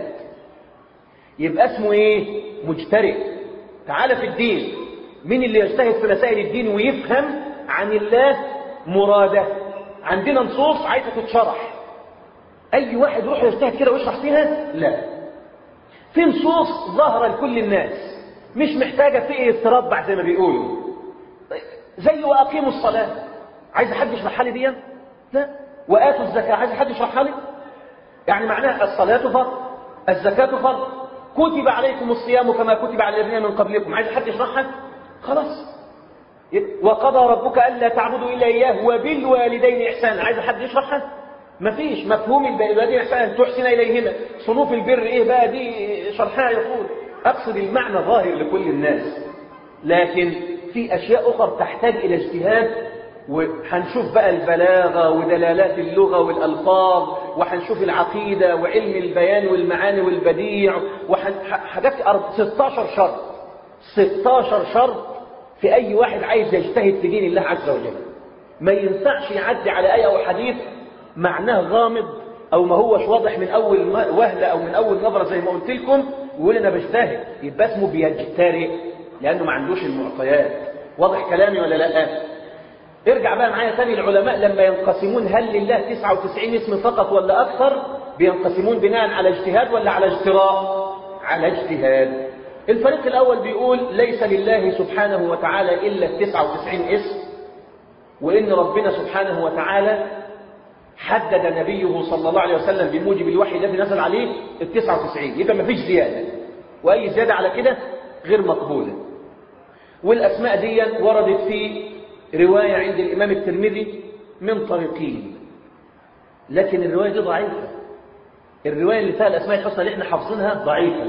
يبقى اسمه ايه مجترئ تعالى في الدين مين اللي يجتهد في مسائل الدين ويفهم عن الله مراده عندنا نصوص عايزة تتشرح أي واحد يروح يجتهد كده ويشرح فيها لا في نصوص ظاهرة لكل الناس مش محتاجة في اضطراب زي ما بيقولوا زي وأقيموا الصلاة عايز حد يشرحها لي دي لا وآتوا الزكاة عايز حد يشرحها لي يعني معناها الصلاة فرض الزكاة فرض كتب عليكم الصيام كما كتب على الذين من قبلكم عايز حد يشرحها خلاص وقضى ربك ألا تعبدوا إلا إياه وبالوالدين إحسانا عايز حد يشرحها مفيش مفهوم الوالدين إحسانا تحسن إليهما صنوف البر إيه بقى دي شرحها يقول أقصد المعنى ظاهر لكل الناس لكن في أشياء أخرى تحتاج إلى اجتهاد وهنشوف بقى البلاغة ودلالات اللغة والألفاظ وهنشوف العقيدة وعلم البيان والمعاني والبديع وحاجات 16 شرط 16 شرط في أي واحد عايز يجتهد في دين الله عز وجل ما ينفعش يعدي على آية أو حديث معناه غامض أو ما هوش واضح من أول وهلة أو من أول نظرة زي ما قلت لكم ويقول أنا بجتهد يبقى اسمه بيجترئ لأنه ما عندوش المعطيات واضح كلامي ولا لا ارجع بقى معايا ثاني العلماء لما ينقسمون هل لله 99 اسم فقط ولا أكثر بينقسمون بناء على اجتهاد ولا على اجتراء على اجتهاد الفريق الأول بيقول ليس لله سبحانه وتعالى إلا 99 اسم وإن ربنا سبحانه وتعالى حدد نبيه صلى الله عليه وسلم بموجب الوحي الذي نزل عليه التسعة وتسعين يبقى ما فيش زيادة وأي زيادة على كده غير مقبولة والأسماء دي وردت في رواية عند الإمام الترمذي من طريقين لكن الرواية دي ضعيفة الرواية اللي فيها الأسماء الحسنى اللي احنا حافظينها ضعيفة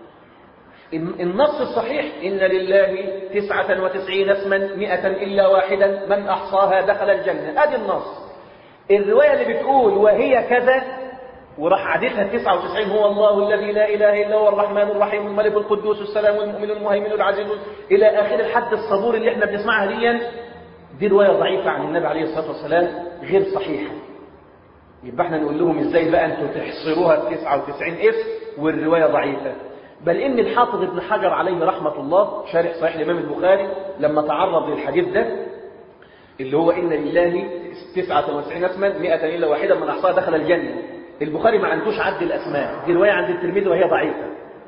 النص الصحيح إن لله تسعة وتسعين اسما مئة إلا واحدا من أحصاها دخل الجنة هذه النص الرواية اللي بتقول وهي كذا وراح عادتها 99 هو الله الذي لا إله إلا هو الرحمن الرحيم الملك القدوس السلام المؤمن المهيمن العزيز إلى آخر الحد الصبور اللي احنا بنسمعها دي دي رواية ضعيفة عن النبي عليه الصلاة والسلام غير صحيحة يبقى احنا نقول لهم ازاي بقى انتوا تحصروها ب 99 اسم والرواية ضعيفة بل ان الحافظ ابن حجر عليه رحمة الله شارح صحيح الامام البخاري لما تعرض للحديث ده اللي هو ان لله 99 اسما 100 الا واحدا من احصاها دخل الجنة البخاري ما عندوش عد الاسماء دي رواية عند الترمذي وهي ضعيفة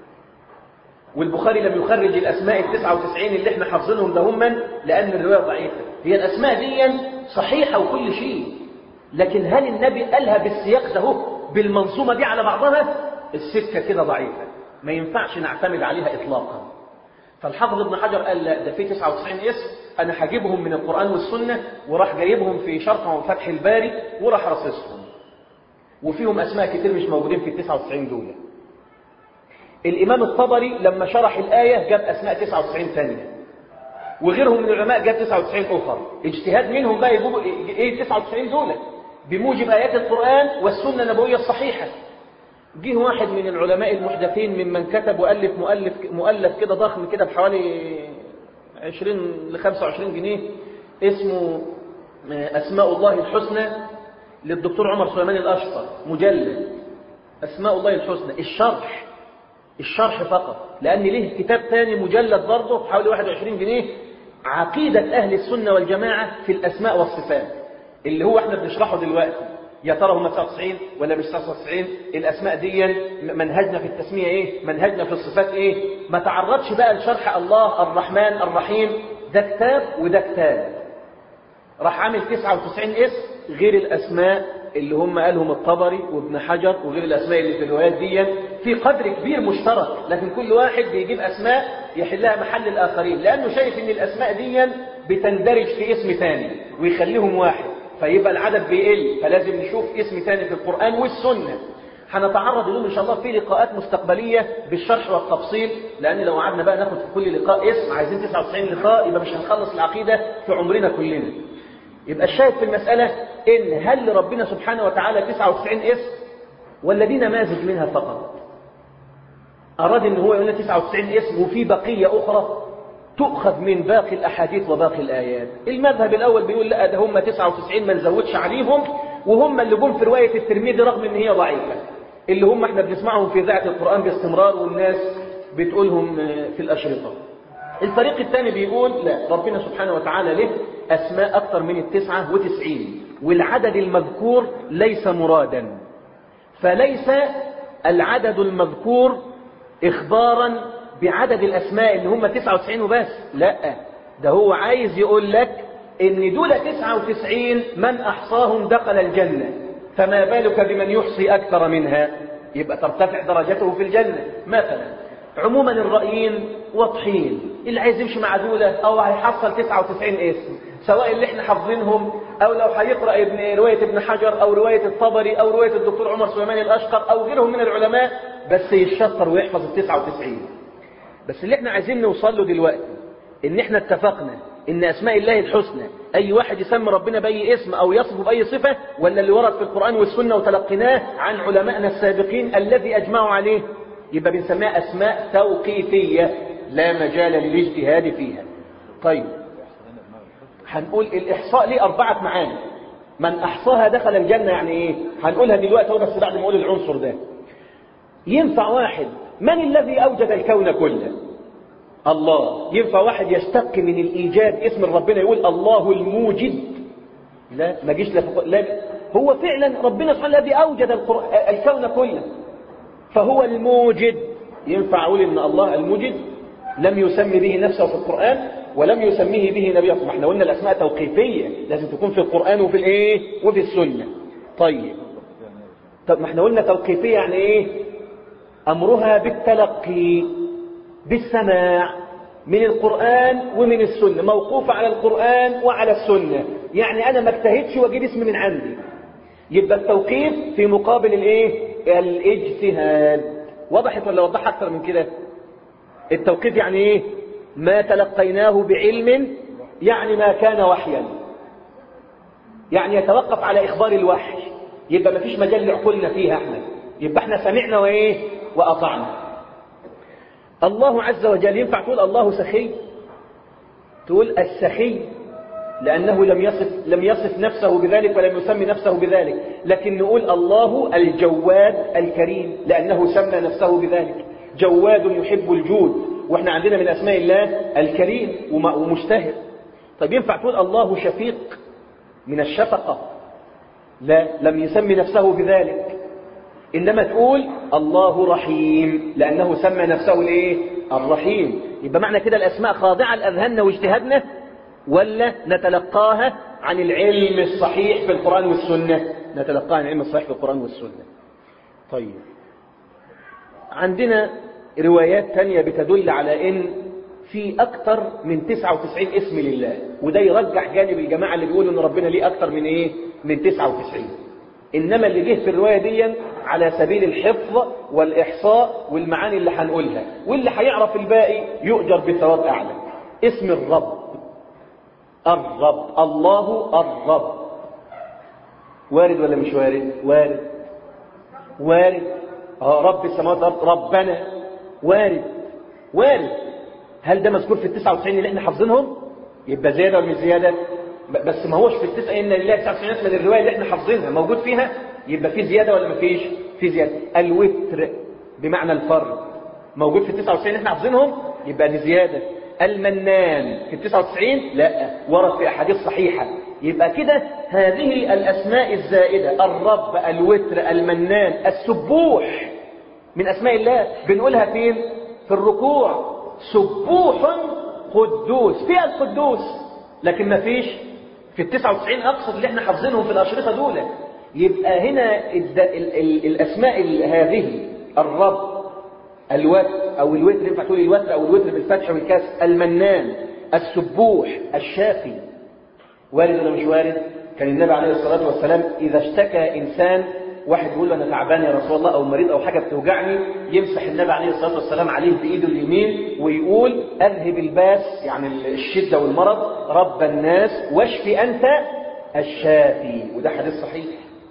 والبخاري لم يخرج الاسماء ال 99 اللي احنا حافظينهم ده هم لان الرواية ضعيفة هي الاسماء دي صحيحة وكل شيء لكن هل النبي قالها بالسياق ده بالمنظومة دي على بعضها السكة كده ضعيفة ما ينفعش نعتمد عليها إطلاقا فالحافظ ابن حجر قال لا ده في 99 اسم أنا هجيبهم من القرآن والسنة وراح جايبهم في شرح وفتح الباري وراح رصصهم وفيهم أسماء كتير مش موجودين في ال 99 دول الإمام الطبري لما شرح الآية جاب أسماء 99 ثانية وغيرهم من العلماء جاب 99 أخرى اجتهاد منهم بقى يجيبوا إيه 99 دول بموجب آيات القرآن والسنة النبوية الصحيحة جه واحد من العلماء المحدثين ممن كتب وألف مؤلف مؤلف كده ضخم كده بحوالي 20 ل 25 جنيه اسمه أسماء الله الحسنى للدكتور عمر سليمان الأشقر مجلد أسماء الله الحسنى الشرح الشرح فقط لأن له كتاب ثاني مجلد برضه بحوالي 21 جنيه عقيدة أهل السنة والجماعة في الأسماء والصفات اللي هو احنا بنشرحه دلوقتي يا ترى هم 99 ولا مش 99 الاسماء دي منهجنا في التسميه ايه منهجنا في الصفات ايه ما تعرضش بقى لشرح الله الرحمن الرحيم ده كتاب وده كتاب راح عامل 99 اسم غير الاسماء اللي هم قالهم الطبري وابن حجر وغير الاسماء اللي في الروايات دي في قدر كبير مشترك لكن كل واحد بيجيب اسماء يحلها محل الاخرين لانه شايف ان الاسماء دي بتندرج في اسم ثاني ويخليهم واحد فيبقى العدد بيقل فلازم نشوف اسم ثاني في القرآن والسنة هنتعرض لهم إن شاء الله في لقاءات مستقبلية بالشرح والتفصيل لأن لو قعدنا بقى ناخد في كل لقاء اسم عايزين 99 لقاء يبقى مش هنخلص العقيدة في عمرنا كلنا يبقى الشاهد في المسألة إن هل لربنا سبحانه وتعالى 99 اسم ولا دي نماذج منها فقط أراد إن هو يقول لنا 99 اسم وفي بقية أخرى تؤخذ من باقي الأحاديث وباقي الآيات المذهب الأول بيقول لا ده هم 99 ما نزودش عليهم وهم اللي جم في رواية الترمذي رغم إن هي ضعيفة اللي هم احنا بنسمعهم في إذاعة القرآن باستمرار والناس بتقولهم في الأشرطة الفريق الثاني بيقول لا ربنا سبحانه وتعالى له أسماء أكثر من التسعة وتسعين والعدد المذكور ليس مرادا فليس العدد المذكور إخبارا بعدد الأسماء اللي هم 99 وبس لا ده هو عايز يقول لك ان دول 99 من أحصاهم دخل الجنة فما بالك بمن يحصي أكثر منها يبقى ترتفع درجته في الجنة مثلا عموما الرأيين واضحين اللي عايز يمشي مع دولة أو هيحصل 99 اسم سواء اللي احنا حافظينهم أو لو هيقرأ ابن رواية ابن حجر أو رواية الطبري أو رواية الدكتور عمر سليمان الأشقر أو غيرهم من العلماء بس يشطر ويحفظ ال 99 بس اللي احنا عايزين نوصل له دلوقتي ان احنا اتفقنا ان اسماء الله الحسنى اي واحد يسمي ربنا باي اسم او يصفه باي صفه ولا اللي ورد في القران والسنه وتلقيناه عن علمائنا السابقين الذي اجمعوا عليه يبقى بنسميها اسماء توقيفيه لا مجال للاجتهاد فيها طيب هنقول الاحصاء ليه اربعه معاني من احصاها دخل الجنه يعني ايه هنقولها دلوقتي هو بس بعد ما اقول العنصر ده ينفع واحد من الذي أوجد الكون كله الله ينفع واحد يشتق من الإيجاد اسم ربنا يقول الله الموجد لا ما جيش لا هو فعلا ربنا سبحانه الذي أوجد الكون كله فهو الموجد ينفع أقول إن الله الموجد لم يسمي به نفسه في القرآن ولم يسميه به نبي ما احنا قلنا الأسماء توقيفية لازم تكون في القرآن وفي الإيه وفي السنة طيب طب ما احنا قلنا توقيفية يعني إيه أمرها بالتلقي بالسماع من القرآن ومن السنة موقوفة على القرآن وعلى السنة يعني أنا ما اجتهدش واجيب اسم من عندي يبقى التوقيف في مقابل الايه الاجتهاد وضحت ولا وضحت اكتر من كده التوقيف يعني ايه ما تلقيناه بعلم يعني ما كان وحيا يعني يتوقف على اخبار الوحي يبقى ما فيش مجال لعقولنا فيها احنا يبقى احنا سمعنا وايه واطعنا الله عز وجل ينفع تقول الله سخي تقول السخي لأنه لم يصف, لم يصف نفسه بذلك ولم يسمي نفسه بذلك لكن نقول الله الجواد الكريم لأنه سمى نفسه بذلك جواد يحب الجود واحنا عندنا من أسماء الله الكريم ومشتهر طيب ينفع تقول الله شفيق من الشفقة لا لم يسمي نفسه بذلك إنما تقول الله رحيم لأنه سمى نفسه الايه الرحيم يبقى معنى كده الأسماء خاضعة لأذهاننا واجتهادنا ولا نتلقاها عن العلم الصحيح في القرآن والسنة نتلقاها عن العلم الصحيح في القرآن والسنة طيب عندنا روايات تانية بتدل على ان في اكتر من 99 اسم لله وده يرجح جانب الجماعة اللي بيقولوا ان ربنا ليه اكتر من ايه من 99 انما اللي جه في الرواية دي على سبيل الحفظ والاحصاء والمعاني اللي هنقولها واللي هيعرف الباقي يؤجر بثواب اعلى اسم الرب الرب الله الرب وارد ولا مش وارد وارد وارد اه رب السماوات والارض ربنا وارد وارد هل ده مذكور في ال 99 اللي احنا حافظينهم يبقى زياده ولا مش زياده بس ما هوش في التسعة ان لله 99 اسم من الروايه اللي احنا حافظينها موجود فيها يبقى في زياده ولا ما فيش في زياده الوتر بمعنى الفرد موجود في ال 99 اللي احنا حافظينهم يبقى دي زياده المنان في التسعة وتسعين لا ورد في أحاديث صحيحة يبقى كده هذه الأسماء الزائدة الرب الوتر المنان السبوح من أسماء الله بنقولها فين في الركوع سبوح قدوس فيها القدوس لكن ما فيش في التسعة وتسعين أقصد اللي احنا حافظينهم في الأشرطة دول يبقى هنا ال ال ال الأسماء هذه الرب الوتر أو الوتر ينفع تقول الوتر أو الوتر بالفتح والكسر المنان السبوح الشافي وارد ولا مش وارد كان النبي عليه الصلاة والسلام إذا اشتكى إنسان واحد يقول له أنا تعبان يا رسول الله أو مريض أو حاجة بتوجعني يمسح النبي عليه الصلاة والسلام عليه بإيده اليمين ويقول أذهب الباس يعني الشدة والمرض رب الناس واشفي أنت الشافي وده حديث صحيح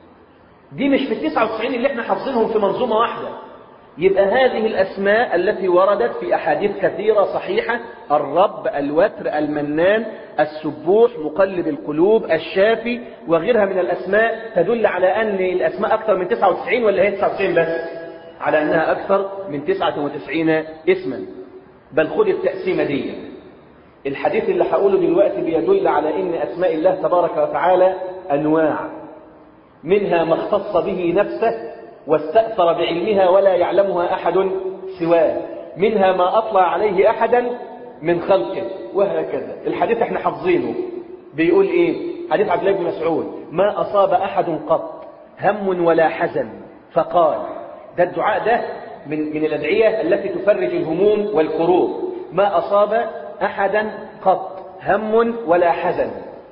دي مش في التسعة وتسعين اللي احنا حافظينهم في منظومة واحدة يبقى هذه الأسماء التي وردت في أحاديث كثيرة صحيحة الرب الوتر المنان السبوح مقلب القلوب الشافي وغيرها من الأسماء تدل على أن الأسماء أكثر من 99 ولا هي 99 بس على أنها أكثر من 99 اسما بل خذ التقسيمة دي الحديث اللي هقوله دلوقتي بيدل على أن أسماء الله تبارك وتعالى أنواع منها ما اختص به نفسه واستأثر بعلمها ولا يعلمها أحد سواه منها ما أطلع عليه أحدا من خلقه وهكذا الحديث احنا حافظينه بيقول ايه حديث عبد الله بن مسعود ما أصاب أحد قط هم ولا حزن فقال ده الدعاء ده من, من الأدعية التي تفرج الهموم والكروب ما أصاب أحدا قط هم ولا حزن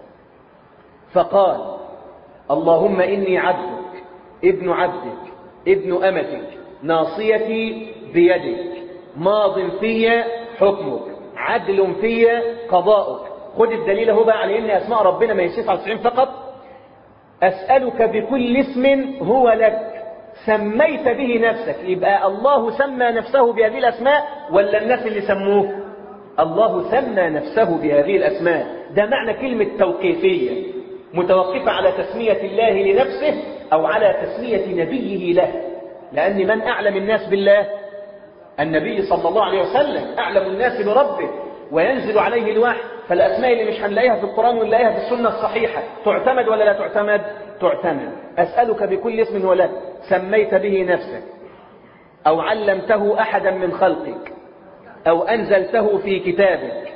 فقال اللهم إني عبدك ابن عبدك ابن أمتك ناصيتي بيدك ماض في حكمك عدل في قضاؤك خد الدليل هو بقى على ان اسماء ربنا ما هي 99 فقط اسالك بكل اسم هو لك سميت به نفسك يبقى الله سمى نفسه بهذه الاسماء ولا الناس اللي سموه الله سمى نفسه بهذه الاسماء ده معنى كلمه توقيفيه متوقفه على تسميه الله لنفسه او على تسميه نبيه له لان من اعلم الناس بالله النبي صلى الله عليه وسلم أعلم الناس بربه وينزل عليه الوحي فالأسماء اللي مش هنلاقيها في القرآن ونلاقيها في السنة الصحيحة تعتمد ولا لا تعتمد تعتمد أسألك بكل اسم ولك سميت به نفسك أو علمته أحدا من خلقك أو أنزلته في كتابك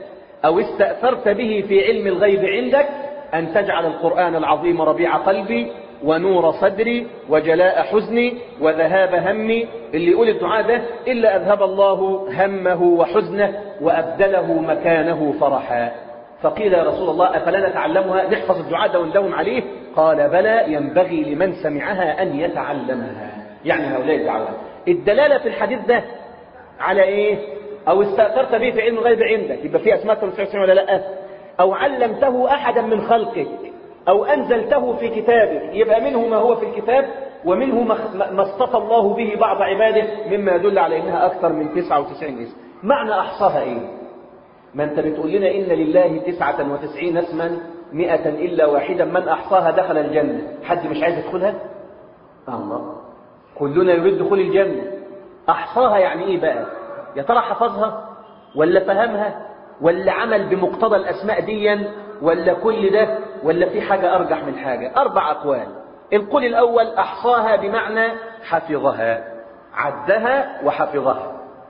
أو استأثرت به في علم الغيب عندك أن تجعل القرآن العظيم ربيع قلبي ونور صدري وجلاء حزني وذهاب همي اللي يقول الدعاء ده إلا أذهب الله همه وحزنه وأبدله مكانه فرحا فقيل يا رسول الله أفلا نتعلمها نحفظ الدعاء ده وندوم عليه قال بلى ينبغي لمن سمعها أن يتعلمها يعني هؤلاء الدعوات الدلالة في الحديث ده على إيه أو استأثرت به في علم الغيب عندك يبقى في أسماء 99 ولا لا أو علمته أحدا من خلقك أو أنزلته في كتابك يبقى منه ما هو في الكتاب ومنه ما اصطفى الله به بعض عباده مما يدل على أنها أكثر من 99 اسم معنى أحصاها إيه ما أنت بتقول لنا إن لله 99 اسما مئة إلا واحدا من أحصاها دخل الجنة حد مش عايز يدخلها الله كلنا يريد دخول الجنة أحصاها يعني إيه بقى يا ترى حفظها ولا فهمها ولا عمل بمقتضى الأسماء ديا ولا كل ده ولا في حاجة أرجح من حاجة أربع أقوال القول الأول أحصاها بمعنى حفظها عدها وحفظها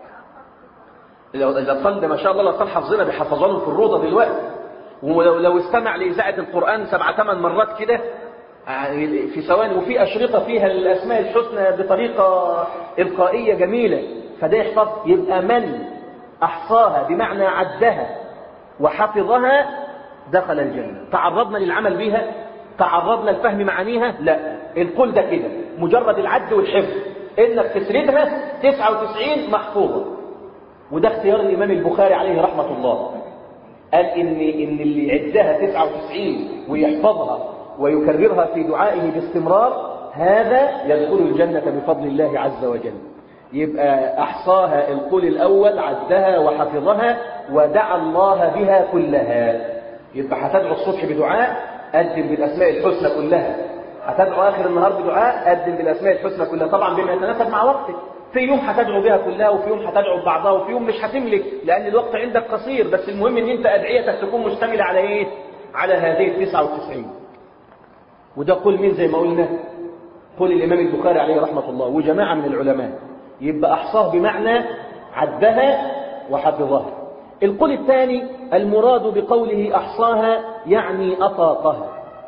الأطفال ده ما شاء الله الأطفال حافظينها بيحفظوهم في الروضة دلوقتي ولو لو استمع لإذاعة القرآن سبع ثمان مرات كده في ثواني وفي أشرطة فيها الأسماء الحسنى بطريقة إلقائية جميلة فده يحفظ يبقى من أحصاها بمعنى عدها وحفظها دخل الجنة تعرضنا للعمل بها تعرضنا لفهم معانيها لا القول ده كده مجرد العد والحفظ انك تسردها 99 محفوظة وده اختيار الامام البخاري عليه رحمة الله قال ان ان اللي يعدها 99 ويحفظها ويكررها في دعائه باستمرار هذا يدخل الجنة بفضل الله عز وجل يبقى أحصاها القول الأول عدها وحفظها ودعا الله بها كلها يبقى هتدعو الصبح بدعاء قدم بالأسماء الحسنى كلها هتدعو آخر النهار بدعاء قدم بالأسماء الحسنى كلها طبعا بما يتناسب مع وقتك في يوم هتدعو بها كلها وفي يوم هتدعو ببعضها وفي يوم مش هتملك لأن الوقت عندك قصير بس المهم ان انت أدعيتك تكون مشتملة على ايه على هذه ال 99 وده قول مين زي ما قلنا قول الإمام البخاري عليه رحمة الله وجماعة من العلماء يبقى أحصاه بمعنى عدها وحفظها القول الثاني المراد بقوله أحصاها يعني أطاقها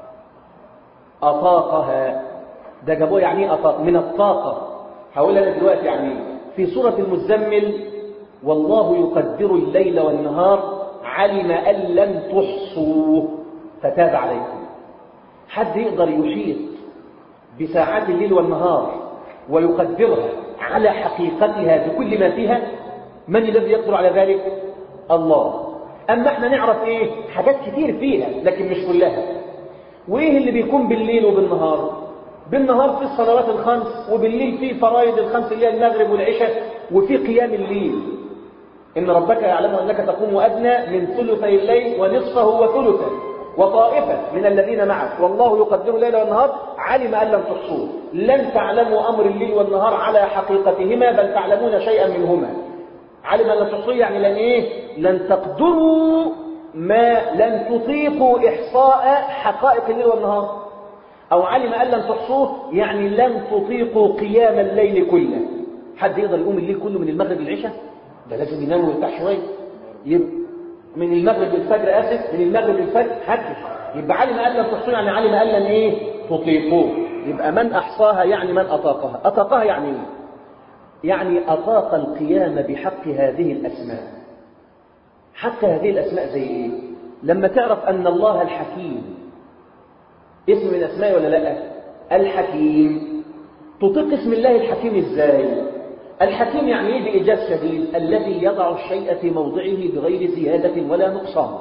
أطاقها ده جابوه يعني أطاق من الطاقة هقول أنا دلوقتي يعني في سورة المزمل والله يقدر الليل والنهار علم أن لن تحصوه فتاب عليكم حد يقدر يحيط بساعات الليل والنهار ويقدرها على حقيقتها بكل ما فيها من الذي يقدر على ذلك الله أما احنا نعرف ايه حاجات كتير فيها لكن مش كلها وايه اللي بيكون بالليل وبالنهار بالنهار في الصلوات الخمس وبالليل في فرائض الخمس اللي هي المغرب والعشاء وفي قيام الليل إن ربك يعلم أنك تقوم أدنى من ثلثي الليل ونصفه وثلثه وطائفة من الذين معك والله يقدر الليل والنهار علم أن لم تحصوه لن تعلموا أمر الليل والنهار على حقيقتهما بل تعلمون شيئا منهما علم أن لم تحصوه يعني لن إيه لن تقدروا ما لن تطيقوا إحصاء حقائق الليل والنهار أو علم أن لم تحصوه يعني لن تطيقوا قيام الليل كله حد يقدر يقوم الليل كله من المغرب للعشاء ده لازم ينام ويرتاح شويه يبقى من المغرب للفجر اسف من المغرب للفجر حدش يبقى علم ان لم تحصوه يعني علم ان لم ايه تطيقوه يبقى من احصاها يعني من اطاقها اطاقها يعني ايه يعني اطاق القيام بحق هذه الاسماء حتى هذه الاسماء زي ايه لما تعرف ان الله الحكيم اسم من اسماء ولا لا الحكيم تطيق اسم الله الحكيم ازاي الحكيم يعني ايه بإيجاز شديد الذي يضع الشيء في موضعه بغير زيادة ولا نقصان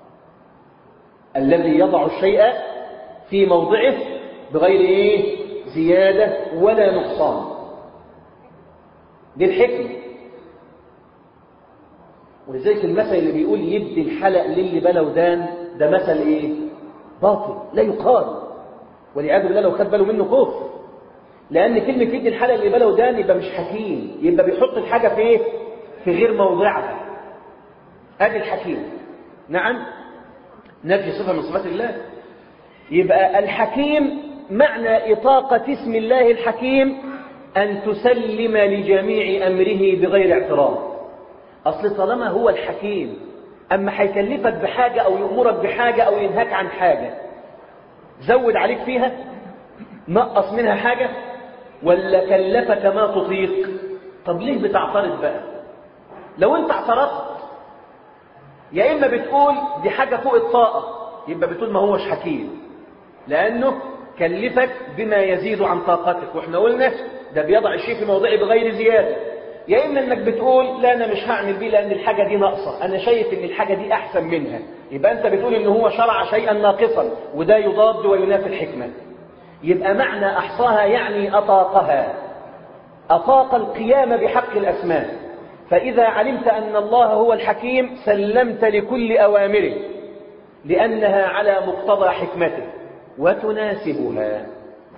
الذي يضع الشيء في موضعه بغير ايه زيادة ولا نقصان دي الحكمة ولذلك المثل اللي بيقول يدي الحلق للي بلا ودان ده مثل ايه باطل لا يقال والعياذ بالله لو خد باله منه كفر لأن كلمة يدي الحلقة اللي بلا ودان يبقى مش حكيم يبقى بيحط الحاجة في ايه؟ في غير موضعها ادي الحكيم نعم نفي صفة من صفات الله يبقى الحكيم معنى إطاقة اسم الله الحكيم أن تسلم لجميع أمره بغير اعتراض أصل طالما هو الحكيم أما هيكلفك بحاجة أو يأمرك بحاجة أو ينهاك عن حاجة زود عليك فيها نقص منها حاجة ولا كلفك ما تطيق طب ليه بتعترض بقى لو انت اعترضت يا إما بتقول دي حاجة فوق الطاقة يبقى بتقول ما هوش حكيم لأنه كلفك بما يزيد عن طاقتك واحنا قلنا ده بيضع الشيء في موضعه بغير زيادة يا إما إنك بتقول لا أنا مش هعمل بيه لأن الحاجة دي ناقصة أنا شايف إن الحاجة دي أحسن منها يبقى أنت بتقول إن هو شرع شيئا ناقصا وده يضاد وينافي الحكمة يبقى معنى أحصاها يعني أطاقها أطاق القيام بحق الأسماء فإذا علمت أن الله هو الحكيم سلمت لكل أوامره لأنها على مقتضى حكمته وتناسبها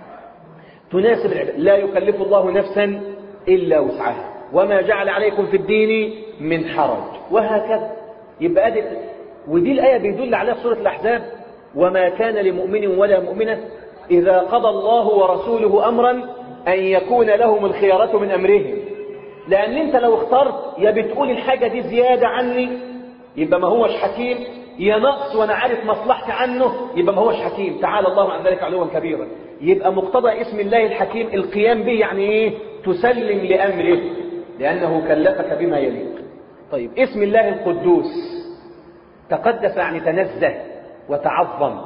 تناسب العباد لا يكلف الله نفسا إلا وسعها وما جعل عليكم في الدين من حرج وهكذا يبقى أدي ودي الآية بيدل عليها سورة الأحزاب وما كان لمؤمن ولا مؤمنة إذا قضى الله ورسوله أمرا أن يكون لهم الخيارة من أمرهم لأن أنت لو اخترت يا بتقول الحاجة دي زيادة عني يبقى ما هوش حكيم يا نقص وأنا عارف مصلحتي عنه يبقى ما هوش حكيم تعالى الله عن ذلك علوا كبيرا يبقى مقتضى اسم الله الحكيم القيام به يعني إيه تسلم لأمره لأنه كلفك بما يليق طيب اسم الله القدوس تقدس يعني تنزه وتعظم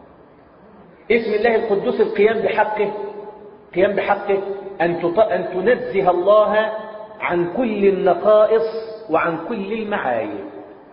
اسم الله القدوس القيام بحقه قيام بحقه أن, أن تنزه الله عن كل النقائص وعن كل المعايب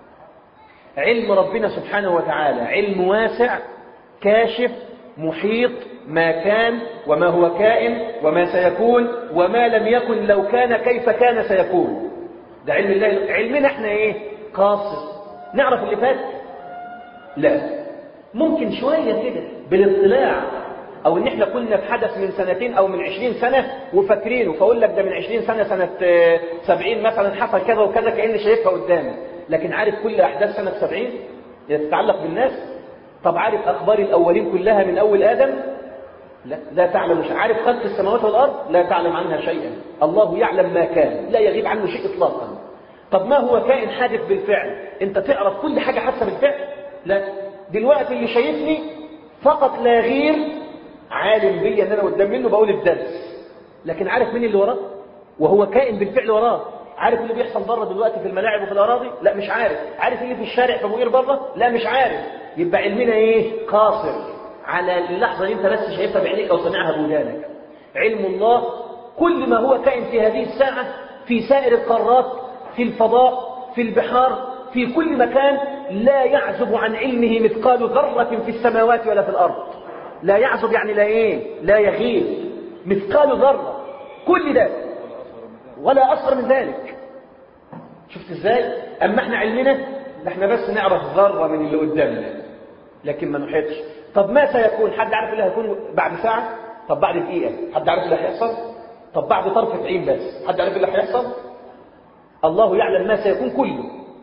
علم ربنا سبحانه وتعالى علم واسع كاشف محيط ما كان وما هو كائن وما سيكون وما لم يكن لو كان كيف كان سيكون ده علم الله علمنا احنا ايه قاصر نعرف اللي فات لا ممكن شوية كده بالاطلاع او ان احنا كنا في حدث من سنتين او من عشرين سنة وفاكرينه فاقول لك ده من عشرين سنة سنة سبعين مثلا حصل كذا وكذا كأني شايفها قدامي لكن عارف كل احداث سنة سبعين تتعلق بالناس طب عارف اخبار الاولين كلها من اول ادم لا لا تعلم شيء عارف خلق السماوات والارض لا تعلم عنها شيئا الله يعلم ما كان لا يغيب عنه شيء اطلاقا طب ما هو كائن حادث بالفعل انت تعرف كل حاجة حادثة بالفعل لا دلوقتي اللي شايفني فقط لا غير عالم بي ان انا قدام منه بقول الدرس لكن عارف مين اللي وراه وهو كائن بالفعل وراه عارف اللي بيحصل بره دلوقتي في الملاعب وفي الاراضي لا مش عارف عارف اللي في الشارع في مغير بره لا مش عارف يبقى علمنا ايه قاصر على اللحظه اللي انت بس شايفها بعينيك او سامعها بودانك علم الله كل ما هو كائن في هذه الساعه في سائر القارات في الفضاء في البحار في كل مكان لا يعزب عن علمه مثقال ذره في السماوات ولا في الارض لا يعزب يعني لا ايه لا يغيب مثقال ذره كل ده ولا اصغر من ذلك شفت ازاي اما احنا علمنا احنا بس نعرف ذره من اللي قدامنا لكن ما نحيطش طب ما سيكون حد عارف اللي هيكون بعد ساعه طب بعد دقيقه حد عارف اللي هيحصل طب بعد طرفه عين بس حد عارف اللي هيحصل الله يعلم ما سيكون كله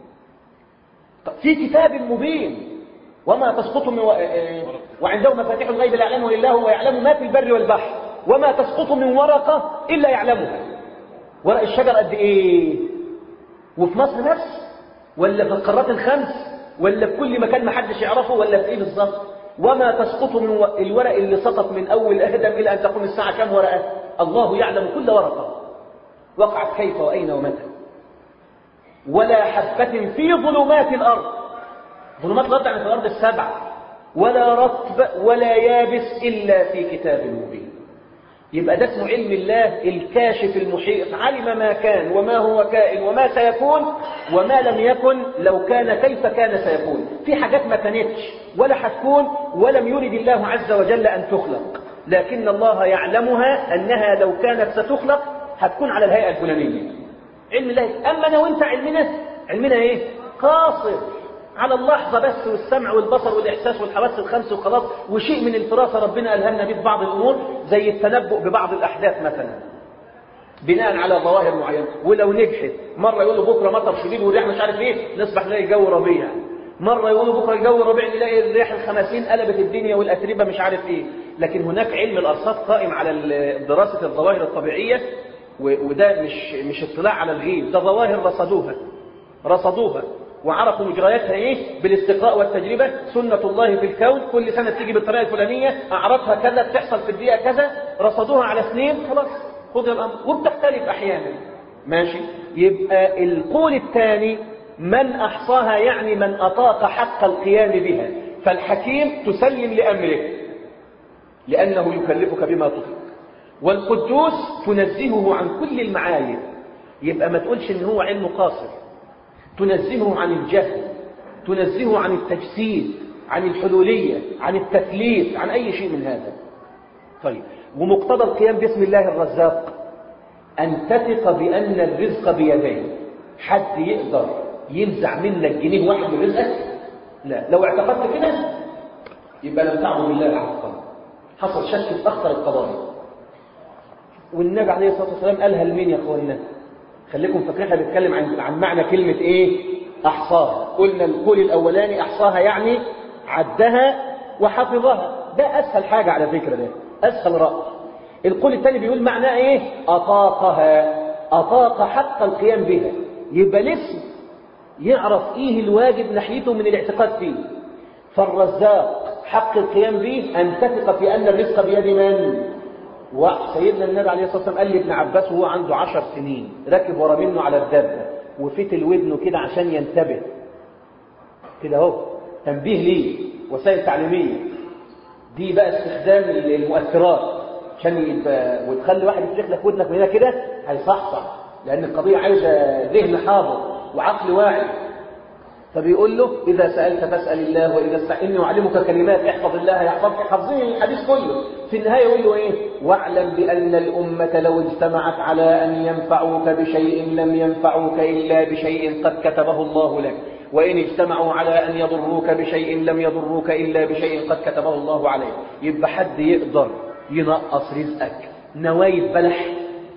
طب في كتاب مبين وما تسقط من و... وعنده مفاتيح الغيب لا يعلمه الا هو ويعلم ما في البر والبحر وما تسقط من ورقه الا يعلمها ورق الشجر قد ايه وفي مصر نفس ولا في القارات الخمس ولا في كل مكان ما حدش يعرفه ولا في ايه بالظبط وما تسقط من و... الورق اللي سقط من اول ادم الى ان تقوم الساعه كم ورقه الله يعلم كل ورقه وقعت كيف واين ومتى ولا حبه في ظلمات الارض ظلمات الارض يعني في الارض السبع ولا رطب ولا يابس الا في كتاب مبين يبقى ده اسمه علم الله الكاشف المحيط علم ما كان وما هو كائن وما سيكون وما لم يكن لو كان كيف كان سيكون في حاجات ما كانتش ولا هتكون ولم يرد الله عز وجل أن تخلق لكن الله يعلمها أنها لو كانت ستخلق هتكون على الهيئة الفلانية علم الله أما أنا وأنت علمنا علمنا إيه قاصر على اللحظة بس والسمع والبصر والإحساس والحواس الخمس وخلاص وشيء من الفراسة ربنا ألهمنا به بعض الأمور زي التنبؤ ببعض الأحداث مثلا بناء على ظواهر معينة ولو نجحت مرة يقولوا بكرة مطر شديد والرياح مش عارف ايه نصبح نلاقي الجو ربيع مرة يقولوا بكرة الجو ربيع نلاقي الرياح الخمسين قلبت الدنيا والأتربة مش عارف ايه لكن هناك علم الأرصاد قائم على دراسة الظواهر الطبيعية وده مش مش اطلاع على الغيب ده ظواهر رصدوها رصدوها وعرفوا مجرياتها ايه بالاستقراء والتجربة سنة الله في الكون كل سنة تيجي بالطريقة الفلانية أعرفها كذا بتحصل في الدقيقة كذا رصدوها على سنين خلاص خذ الأمر وبتختلف أحيانا ماشي يبقى القول الثاني من أحصاها يعني من أطاق حق القيام بها فالحكيم تسلم لأمره لأنه يكلفك بما تطيق والقدوس تنزهه عن كل المعايب يبقى ما تقولش ان هو علم قاصر تنزهه عن الجهل تنزهه عن التجسيد عن الحلولية عن التثليث عن أي شيء من هذا طيب ومقتضى القيام باسم الله الرزاق أن تثق بأن الرزق بيديه حد يقدر ينزع منك جنيه واحد من رزقك لا لو اعتقدت كده يبقى لم تعبد الله حقا حصل شك في أخطر القضايا والنبي عليه الصلاة والسلام قالها لمين يا أخوانا خليكم فاكرين احنا بنتكلم عن عن معنى كلمة ايه احصاها قلنا القول الاولاني احصاها يعني عدها وحفظها ده اسهل حاجة على فكرة ده اسهل رأي القول الثاني بيقول معناه ايه اطاقها اطاق حق القيام بها يبقى الاسم يعرف ايه الواجب ناحيته من الاعتقاد فيه فالرزاق حق القيام به ان تثق في ان الرزق بيد من وسيدنا النبي عليه الصلاة والسلام قال لابن عباس وهو عنده عشر سنين ركب ورا منه على الدابة وفتل ودنه كده عشان ينتبه كده اهو تنبيه ليه وسائل تعليمية دي بقى استخدام المؤثرات عشان يبقى وتخلي واحد يفتح لك ودنك من هنا كده هيصحصح لأن القضية عايزة ذهن حاضر وعقل واعي فبيقول له إذا سألت فاسأل الله وإذا استعني أعلمك كلمات احفظ الله يحفظك حافظين الحديث كله في النهاية يقول له إيه واعلم بأن الأمة لو اجتمعت على أن ينفعوك بشيء لم ينفعوك إلا بشيء قد كتبه الله لك وإن اجتمعوا على أن يضروك بشيء لم يضروك إلا بشيء قد كتبه الله عليك يبقى حد يقدر ينقص رزقك نوايا بلح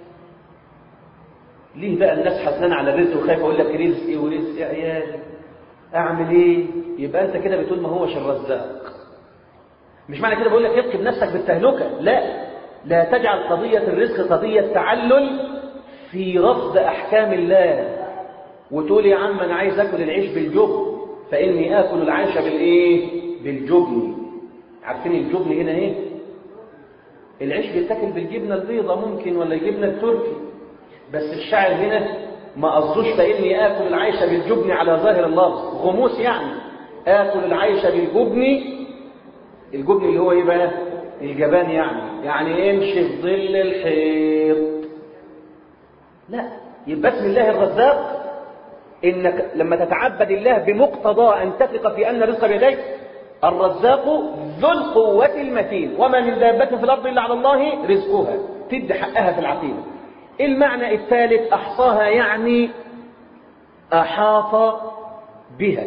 ليه بقى الناس حزنانة على الرزق وخايف أقول لك رزقي ورزق عيالي أعمل إيه يبقى أنت كده بتقول ما هوش الرزاق مش معنى كده بقول لك يركب نفسك بالتهلكة لا لا تجعل قضية الرزق قضية تعلل في رفض أحكام الله وتقول يا عم أنا عايز أكل العيش بالجبن فإني آكل العيش بالإيه بالجبن عارفين الجبن هنا إيه العيش بيتاكل بالجبنة البيضة ممكن ولا الجبنة التركي بس الشاعر هنا ما قصدوش فإني آكل العيش بالجبن على ظاهر اللفظ غموس يعني آكل العيش بالجبن الجبن اللي هو إيه بقى الجبان يعني يعني امشي في ظل الحيط لا يبقى اسم الله الرزاق إنك لما تتعبد الله بمقتضى أن تثق في أن الرزق بيديك الرزاق ذو القوة المتين وما من دابة في الأرض إلا على الله رزقها تدي حقها في العقيدة المعنى الثالث أحصاها يعني أحاط بها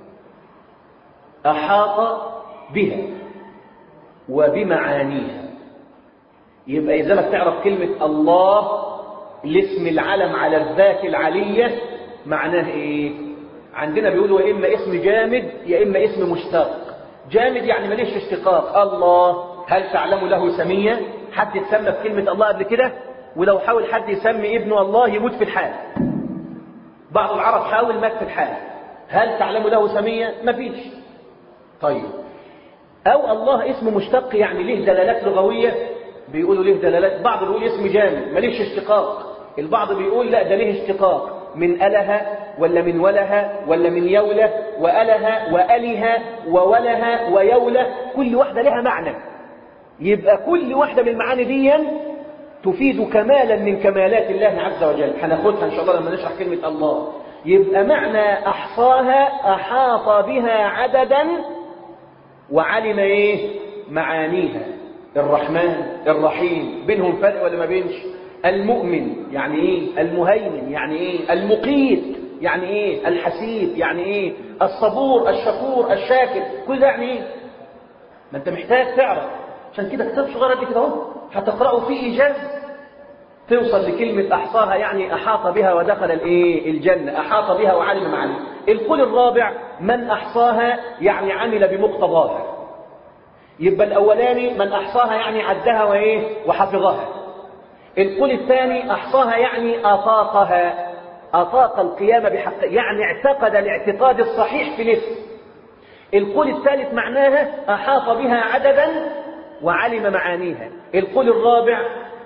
أحاط بها وبمعانيها يبقى إذا ما تعرف كلمة الله الاسم العلم على الذات العلية معناه إيه عندنا بيقولوا يا إما اسم جامد يا إما اسم مشتق جامد يعني ماليش اشتقاق الله هل تعلم له سمية حد يتسمى بكلمة الله قبل كده ولو حاول حد يسمي ابنه الله يموت في الحال بعض العرب حاول مات في الحال هل تعلم له سمية مفيش طيب أو الله اسم مشتق يعني له دلالات لغوية بيقولوا له دلالات بعض بيقول اسم جامد ماليش اشتقاق البعض بيقول لا ده ليه اشتقاق من أله ولا من وله ولا من يوله وأله وأله ووله ويوله كل واحدة لها معنى يبقى كل واحدة من المعاني دي تفيد كمالا من كمالات الله عز وجل هناخدها إن شاء الله لما نشرح كلمة الله يبقى معنى أحصاها أحاط بها عددا وعلم إيه معانيها الرحمن الرحيم بينهم فرق ولا ما بينش المؤمن يعني ايه المهيمن يعني ايه المقيت يعني ايه الحسيب يعني ايه الصبور الشكور الشاكر كل ده يعني ايه ما انت محتاج تعرف عشان كده كتاب صغير قد كده اهو هتقراه في ايجاز توصل لكلمة أحصاها يعني أحاط بها ودخل الإيه الجنة أحاط بها وعلم معانيها القول الرابع من أحصاها يعني عمل بمقتضاها يبقى الأولاني من أحصاها يعني عدها وإيه وحفظها القول الثاني أحصاها يعني أطاقها أطاق القيام بحق يعني اعتقد الاعتقاد الصحيح في نفسه القول الثالث معناها أحاط بها عددا وعلم معانيها القول الرابع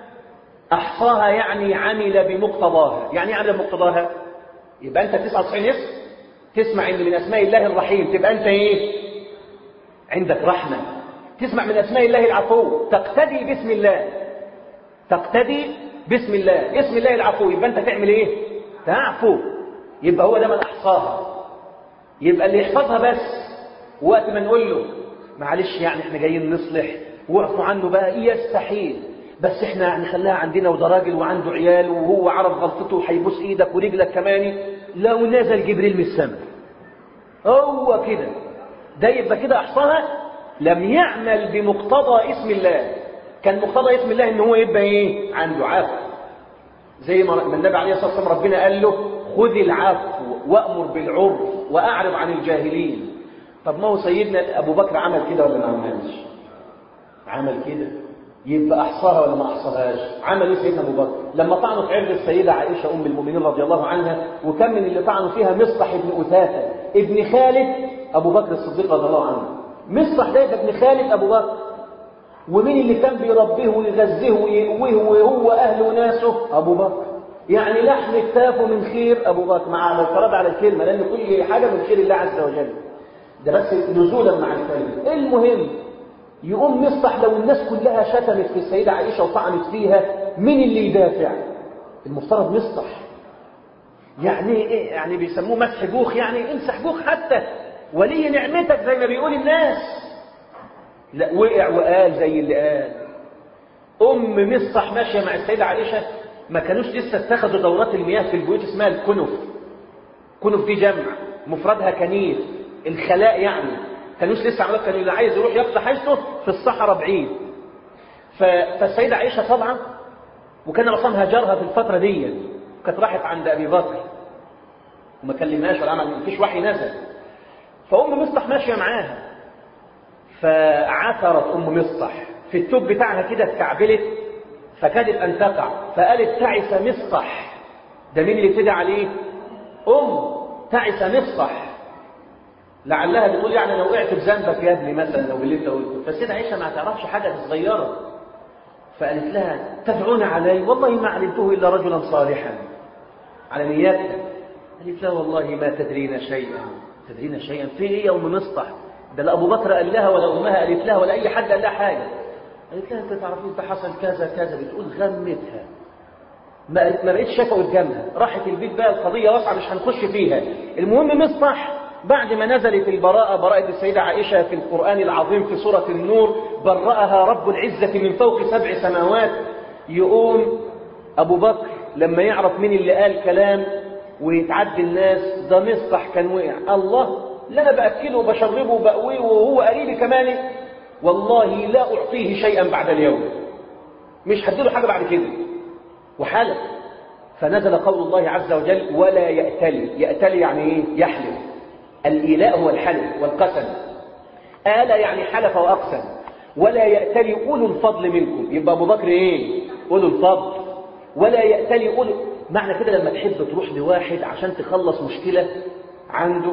أحصاها يعني عمل بمقتضاها يعني عمل بمقتضاها يبقى أنت 99 اسم تسمع إن من أسماء الله الرحيم تبقى أنت إيه عندك رحمة تسمع من أسماء الله العفو تقتدي باسم الله تقتدي باسم الله اسم الله العفو يبقى أنت تعمل إيه تعفو يبقى هو ده من أحصاها يبقى اللي يحفظها بس وقت ما نقول له معلش يعني احنا جايين نصلح واعفوا عنه بقى يستحيل بس احنا هنخليها عندنا وده راجل وعنده عيال وهو عرف غلطته وهيبوس ايدك ورجلك كمان لو نزل جبريل من السماء هو كده ده يبقى كده احصاها لم يعمل بمقتضى اسم الله كان مقتضى اسم الله ان هو يبقى ايه عنده عفو زي ما النبي عليه الصلاه والسلام ربنا قال له خذ العفو وامر بالعرف واعرض عن الجاهلين طب ما هو سيدنا ابو بكر عمل كده ولا ما عملش عمل كده يبقى احصاها ولا ما احصاهاش عمل ايه سيدنا ابو بكر لما طعنوا في عرض السيده عائشه ام المؤمنين رضي الله عنها وكم من اللي طعنوا فيها مصطح ابن اثاثه ابن خالد ابو بكر الصديق رضي الله عنه مصطح ده ابن خالد ابو بكر ومين اللي كان بيربيه ويغذيه ويقويه وهو اهله وناسه ابو بكر يعني لحم كتافه من خير ابو بكر مع الفراد على الكلمه لان كل حاجه من خير الله عز وجل ده بس نزولا مع الكلمه المهم يقوم مصطح لو الناس كلها شتمت في السيدة عائشة وطعنت فيها مين اللي يدافع المفترض مصطح يعني ايه يعني بيسموه مسح بوخ يعني امسح بوخ حتى ولي نعمتك زي ما بيقول الناس لا وقع وقال زي اللي قال ام مصطح ماشيه مع السيدة عائشة ما كانوش لسه اتخذوا دورات المياه في البيوت اسمها الكنف كنف دي جمع مفردها كنيف الخلاء يعني كانوش لسه عملت كان اللي عايز يروح يقضي حاجته في الصحراء بعيد ف... فالسيدة عائشة طبعا وكان الرسول هاجرها في الفترة دي كانت راحت عند أبي بكر وما كلمهاش ولا عمل مفيش وحي نزل فأم مصطح ماشية معاها فعثرت أم مصطح في التوب بتاعها كده اتكعبلت فكادت أن تقع فقالت تعس مصطح ده مين اللي ابتدى عليه؟ أم تعس مصطح لعلها بتقول يعني انا وقعت بذنبك يا ابني مثلا لو باللي انت قلته فالسيدة عائشة ما تعرفش حاجة صغيرة فقالت لها تدعون علي والله ما علمته إلا رجلا صالحا على نياتها قالت لها والله ما تدرين شيئا تدرين شيئا في ايه يا ام مصطح ده لا ابو بكر قال لها ولا امها قالت لها ولا اي حد قال لها حاجه قالت لها انت تعرفين ده حصل كذا كذا بتقول غمتها ما ما بقتش شايفه قدامها راحت البيت بقى القضيه واسعه مش هنخش فيها المهم مصطح بعد ما نزلت البراءة براءة السيدة عائشة في القرآن العظيم في سورة النور برأها رب العزة من فوق سبع سماوات يقوم أبو بكر لما يعرف مين اللي قال كلام ويتعدي الناس ده مصطح كان وقع الله لا أنا بأكله وبشربه وبقويه وهو قريبي كمان والله لا أعطيه شيئا بعد اليوم مش هديله حاجة بعد كده وحالة فنزل قول الله عز وجل ولا يأتلي يأتلي يعني ايه يحلف الإيلاء هو الحلف والقسم آل يعني حلف وأقسم ولا يأتلي أولو الفضل منكم يبقى أبو بكر إيه أولو الفضل ولا يأتلي أولو معنى كده لما تحب تروح لواحد عشان تخلص مشكلة عنده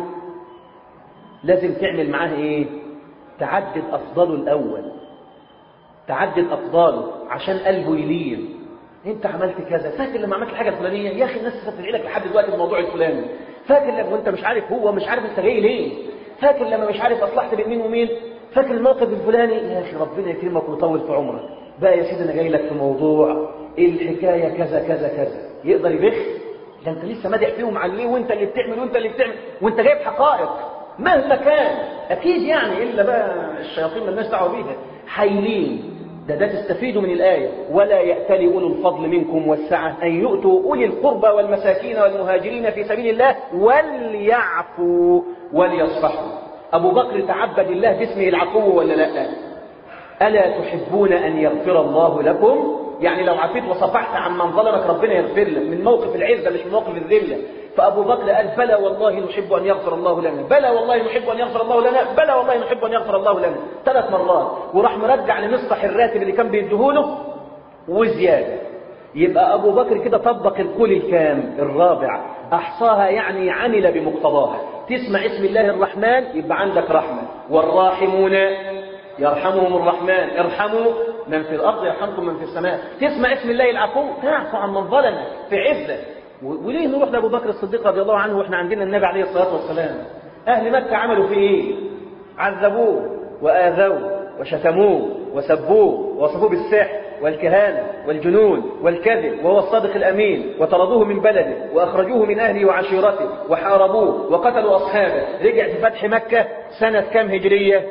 لازم تعمل معاه إيه تعدد أفضاله الأول تعدد أفضاله عشان قلبه يلين انت عملت كذا فاكر لما عملت الحاجه الفلانيه يا اخي الناس تدعي لك لحد دلوقتي الموضوع الفلاني فاكر لما وانت مش عارف هو مش عارف انت جاي ليه فاكر لما مش عارف اصلحت بين مين ومين فاكر الموقف الفلاني يا اخي ربنا يكرمك ويطول في عمرك بقى يا سيدي انا جاي لك في موضوع الحكايه كذا كذا كذا يقدر يبخ ده انت لسه مادح فيه ومعليه وانت اللي بتعمل وانت اللي بتعمل وانت جايب حقائق مهما كان اكيد يعني الا بقى الشياطين مالناش دعوه بيها حايلين ده ده تستفيدوا من الآية ولا يأتلي أولو الفضل منكم والسعة أن يؤتوا أولي القربى والمساكين والمهاجرين في سبيل الله وليعفوا وليصفحوا أبو بكر تعبد الله باسمه العفو ولا لا ألا تحبون أن يغفر الله لكم يعني لو عفيت وصفحت عن من ظلمك ربنا يغفر لك من موقف العزة مش من موقف الذلة فأبو بكر قال بلى والله نحب أن يغفر الله لنا بلى والله نحب أن يغفر الله لنا بلى والله نحب أن يغفر الله لنا ثلاث مرات وراح مرجع لمصطح الراتب اللي كان بيديهوله وزيادة يبقى أبو بكر كده طبق القول الكام الرابع أحصاها يعني عمل بمقتضاها تسمع اسم الله الرحمن يبقى عندك رحمة والراحمون يرحمهم الرحمن ارحموا من في الأرض يرحمكم من في السماء تسمع اسم الله العفو تعفو عن من ظلم في عزة وليه نروح لأبو بكر الصديق رضي الله عنه وإحنا عندنا النبي عليه الصلاة والسلام أهل مكة عملوا فيه إيه عذبوه وآذوه وشتموه وسبوه ووصفوه بالسحر والكهانة والجنون والكذب وهو الصادق الأمين وطردوه من بلده وأخرجوه من أهله وعشيرته وحاربوه وقتلوا أصحابه رجع في فتح مكة سنة كم هجرية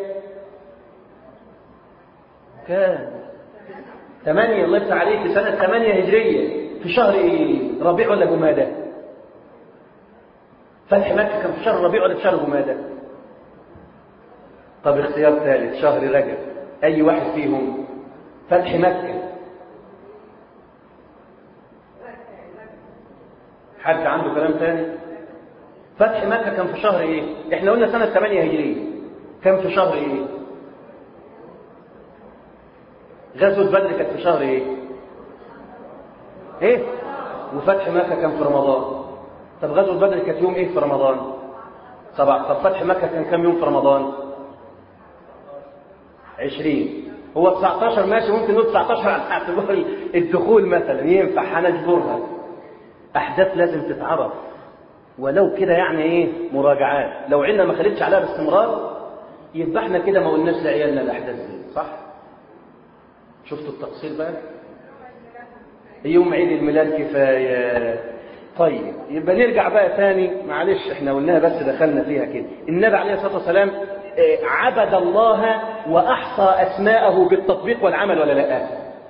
كان ثمانية الله يفتح عليك سنة ثمانية هجرية في شهر إيه؟ ربيع ولا جمادة فتح مكة كان في شهر ربيع ولا في شهر جمادة طب اختيار ثالث شهر رجب أي واحد فيهم فتح مكة حد عنده كلام ثاني فتح مكة كان في شهر ايه احنا قلنا سنة 8 هجرية كان في شهر ايه غزوة بدر كانت في شهر ايه ايه وفتح مكة كان في رمضان طب غزوة بدر كانت يوم ايه في رمضان سبعة طب فتح مكة كان كم يوم في رمضان عشرين هو 19 ماشي ممكن نقول 19 على اعتبار الدخول مثلا ينفع هنجبرها احداث لازم تتعرف ولو كده يعني ايه مراجعات لو عنا ما خلتش عليها باستمرار يبقى احنا كده ما قلناش لعيالنا الاحداث دي صح شفتوا التفصيل بقى يوم عيد الميلاد كفايه طيب يبقى نرجع بقى ثاني معلش احنا قلناها بس دخلنا فيها كده النبي عليه الصلاه والسلام عبد الله وأحصى أسماءه بالتطبيق والعمل ولا لا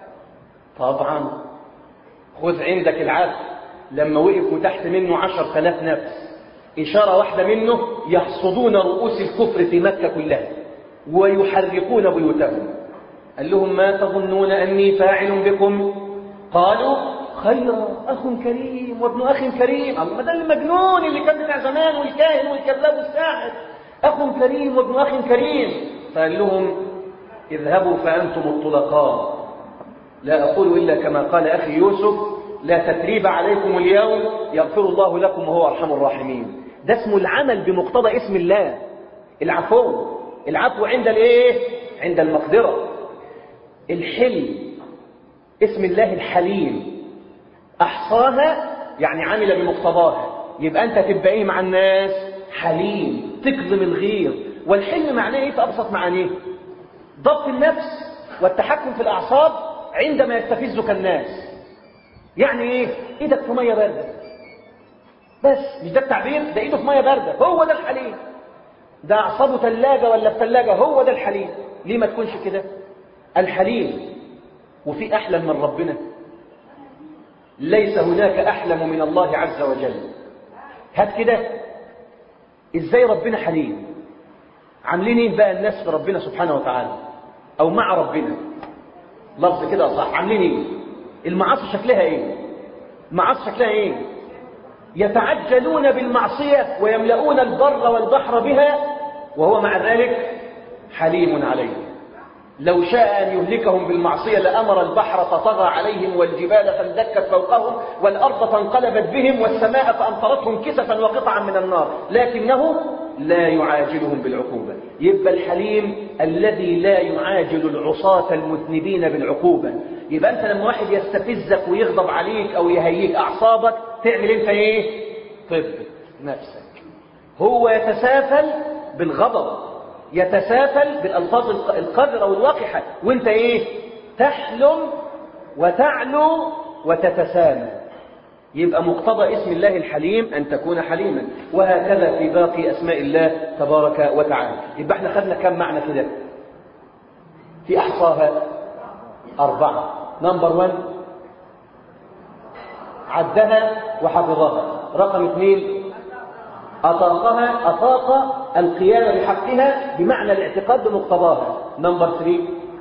طبعا خذ عندك العبد لما وقفوا تحت منه عشر ثلاث نفس إشارة واحدة منه يحصدون رؤوس الكفر في مكة كلها ويحرقون بيوتهم قال لهم ما تظنون أني فاعل بكم قالوا خيرا أخ كريم وابن أخ كريم ما ده المجنون اللي كان بتاع زمان والكاهن والكذاب والساحر أخ كريم وابن أخ كريم فقال لهم اذهبوا فأنتم الطلقاء لا أقول إلا كما قال أخي يوسف لا تتريب عليكم اليوم يغفر الله لكم وهو أرحم الراحمين ده اسمه العمل بمقتضى اسم الله العفو العفو عند الايه عند المقدرة الحلم اسم الله الحليم أحصاها يعني عمل بمقتضاها يبقى أنت تبقى إيه مع الناس حليم تكظم الغير والحلم معناه ايه في ابسط معانيه ضبط النفس والتحكم في الاعصاب عندما يستفزك الناس يعني ايه ايدك في ميه بارده بس مش ده التعبير ده ايده في ميه بارده هو ده الحليم ده اعصابه ثلاجه ولا في ثلاجه هو ده الحليم ليه ما تكونش كده الحليم وفي احلم من ربنا ليس هناك احلم من الله عز وجل هات كده ازاي ربنا حليم عاملين ايه بقى الناس في ربنا سبحانه وتعالى او مع ربنا لفظ كده صح عاملين ايه المعاصي شكلها ايه المعاصي شكلها ايه يتعجلون بالمعصية ويملؤون البر والبحر بها وهو مع ذلك حليم عليهم لو شاء أن يهلكهم بالمعصية لأمر البحر فطغى عليهم والجبال فاندكت فوقهم والأرض فانقلبت بهم والسماء فأمطرتهم كسفا وقطعا من النار لكنه لا يعاجلهم بالعقوبة يبقى الحليم الذي لا يعاجل العصاة المذنبين بالعقوبة يبقى أنت لما واحد يستفزك ويغضب عليك أو يهيج أعصابك تعمل أنت إيه؟ طبت نفسك هو يتسافل بالغضب يتسافل بالألفاظ القذرة والوقحة وانت ايه تحلم وتعلو وتتسامى يبقى مقتضى اسم الله الحليم أن تكون حليما وهكذا في باقي أسماء الله تبارك وتعالى يبقى احنا خدنا كم معنى كده في أحصاها أربعة نمبر 1 عدها وحفظها رقم اثنين أطاقها أطاق القيام بحقها بمعنى الاعتقاد بمقتضاها نمبر 3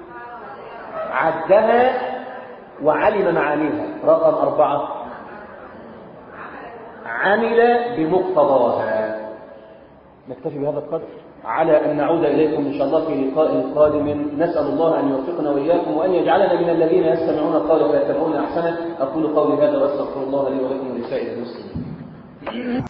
عدها وعلم معانيها رقم أربعة عمل بمقتضاها نكتفي بهذا القدر على أن نعود إليكم إن شاء الله في لقاء قادم نسأل الله أن يوفقنا وإياكم وأن يجعلنا من الذين يستمعون القول فيتبعون أحسنه أقول قولي هذا وأستغفر الله لي ولكم ولسائر المسلمين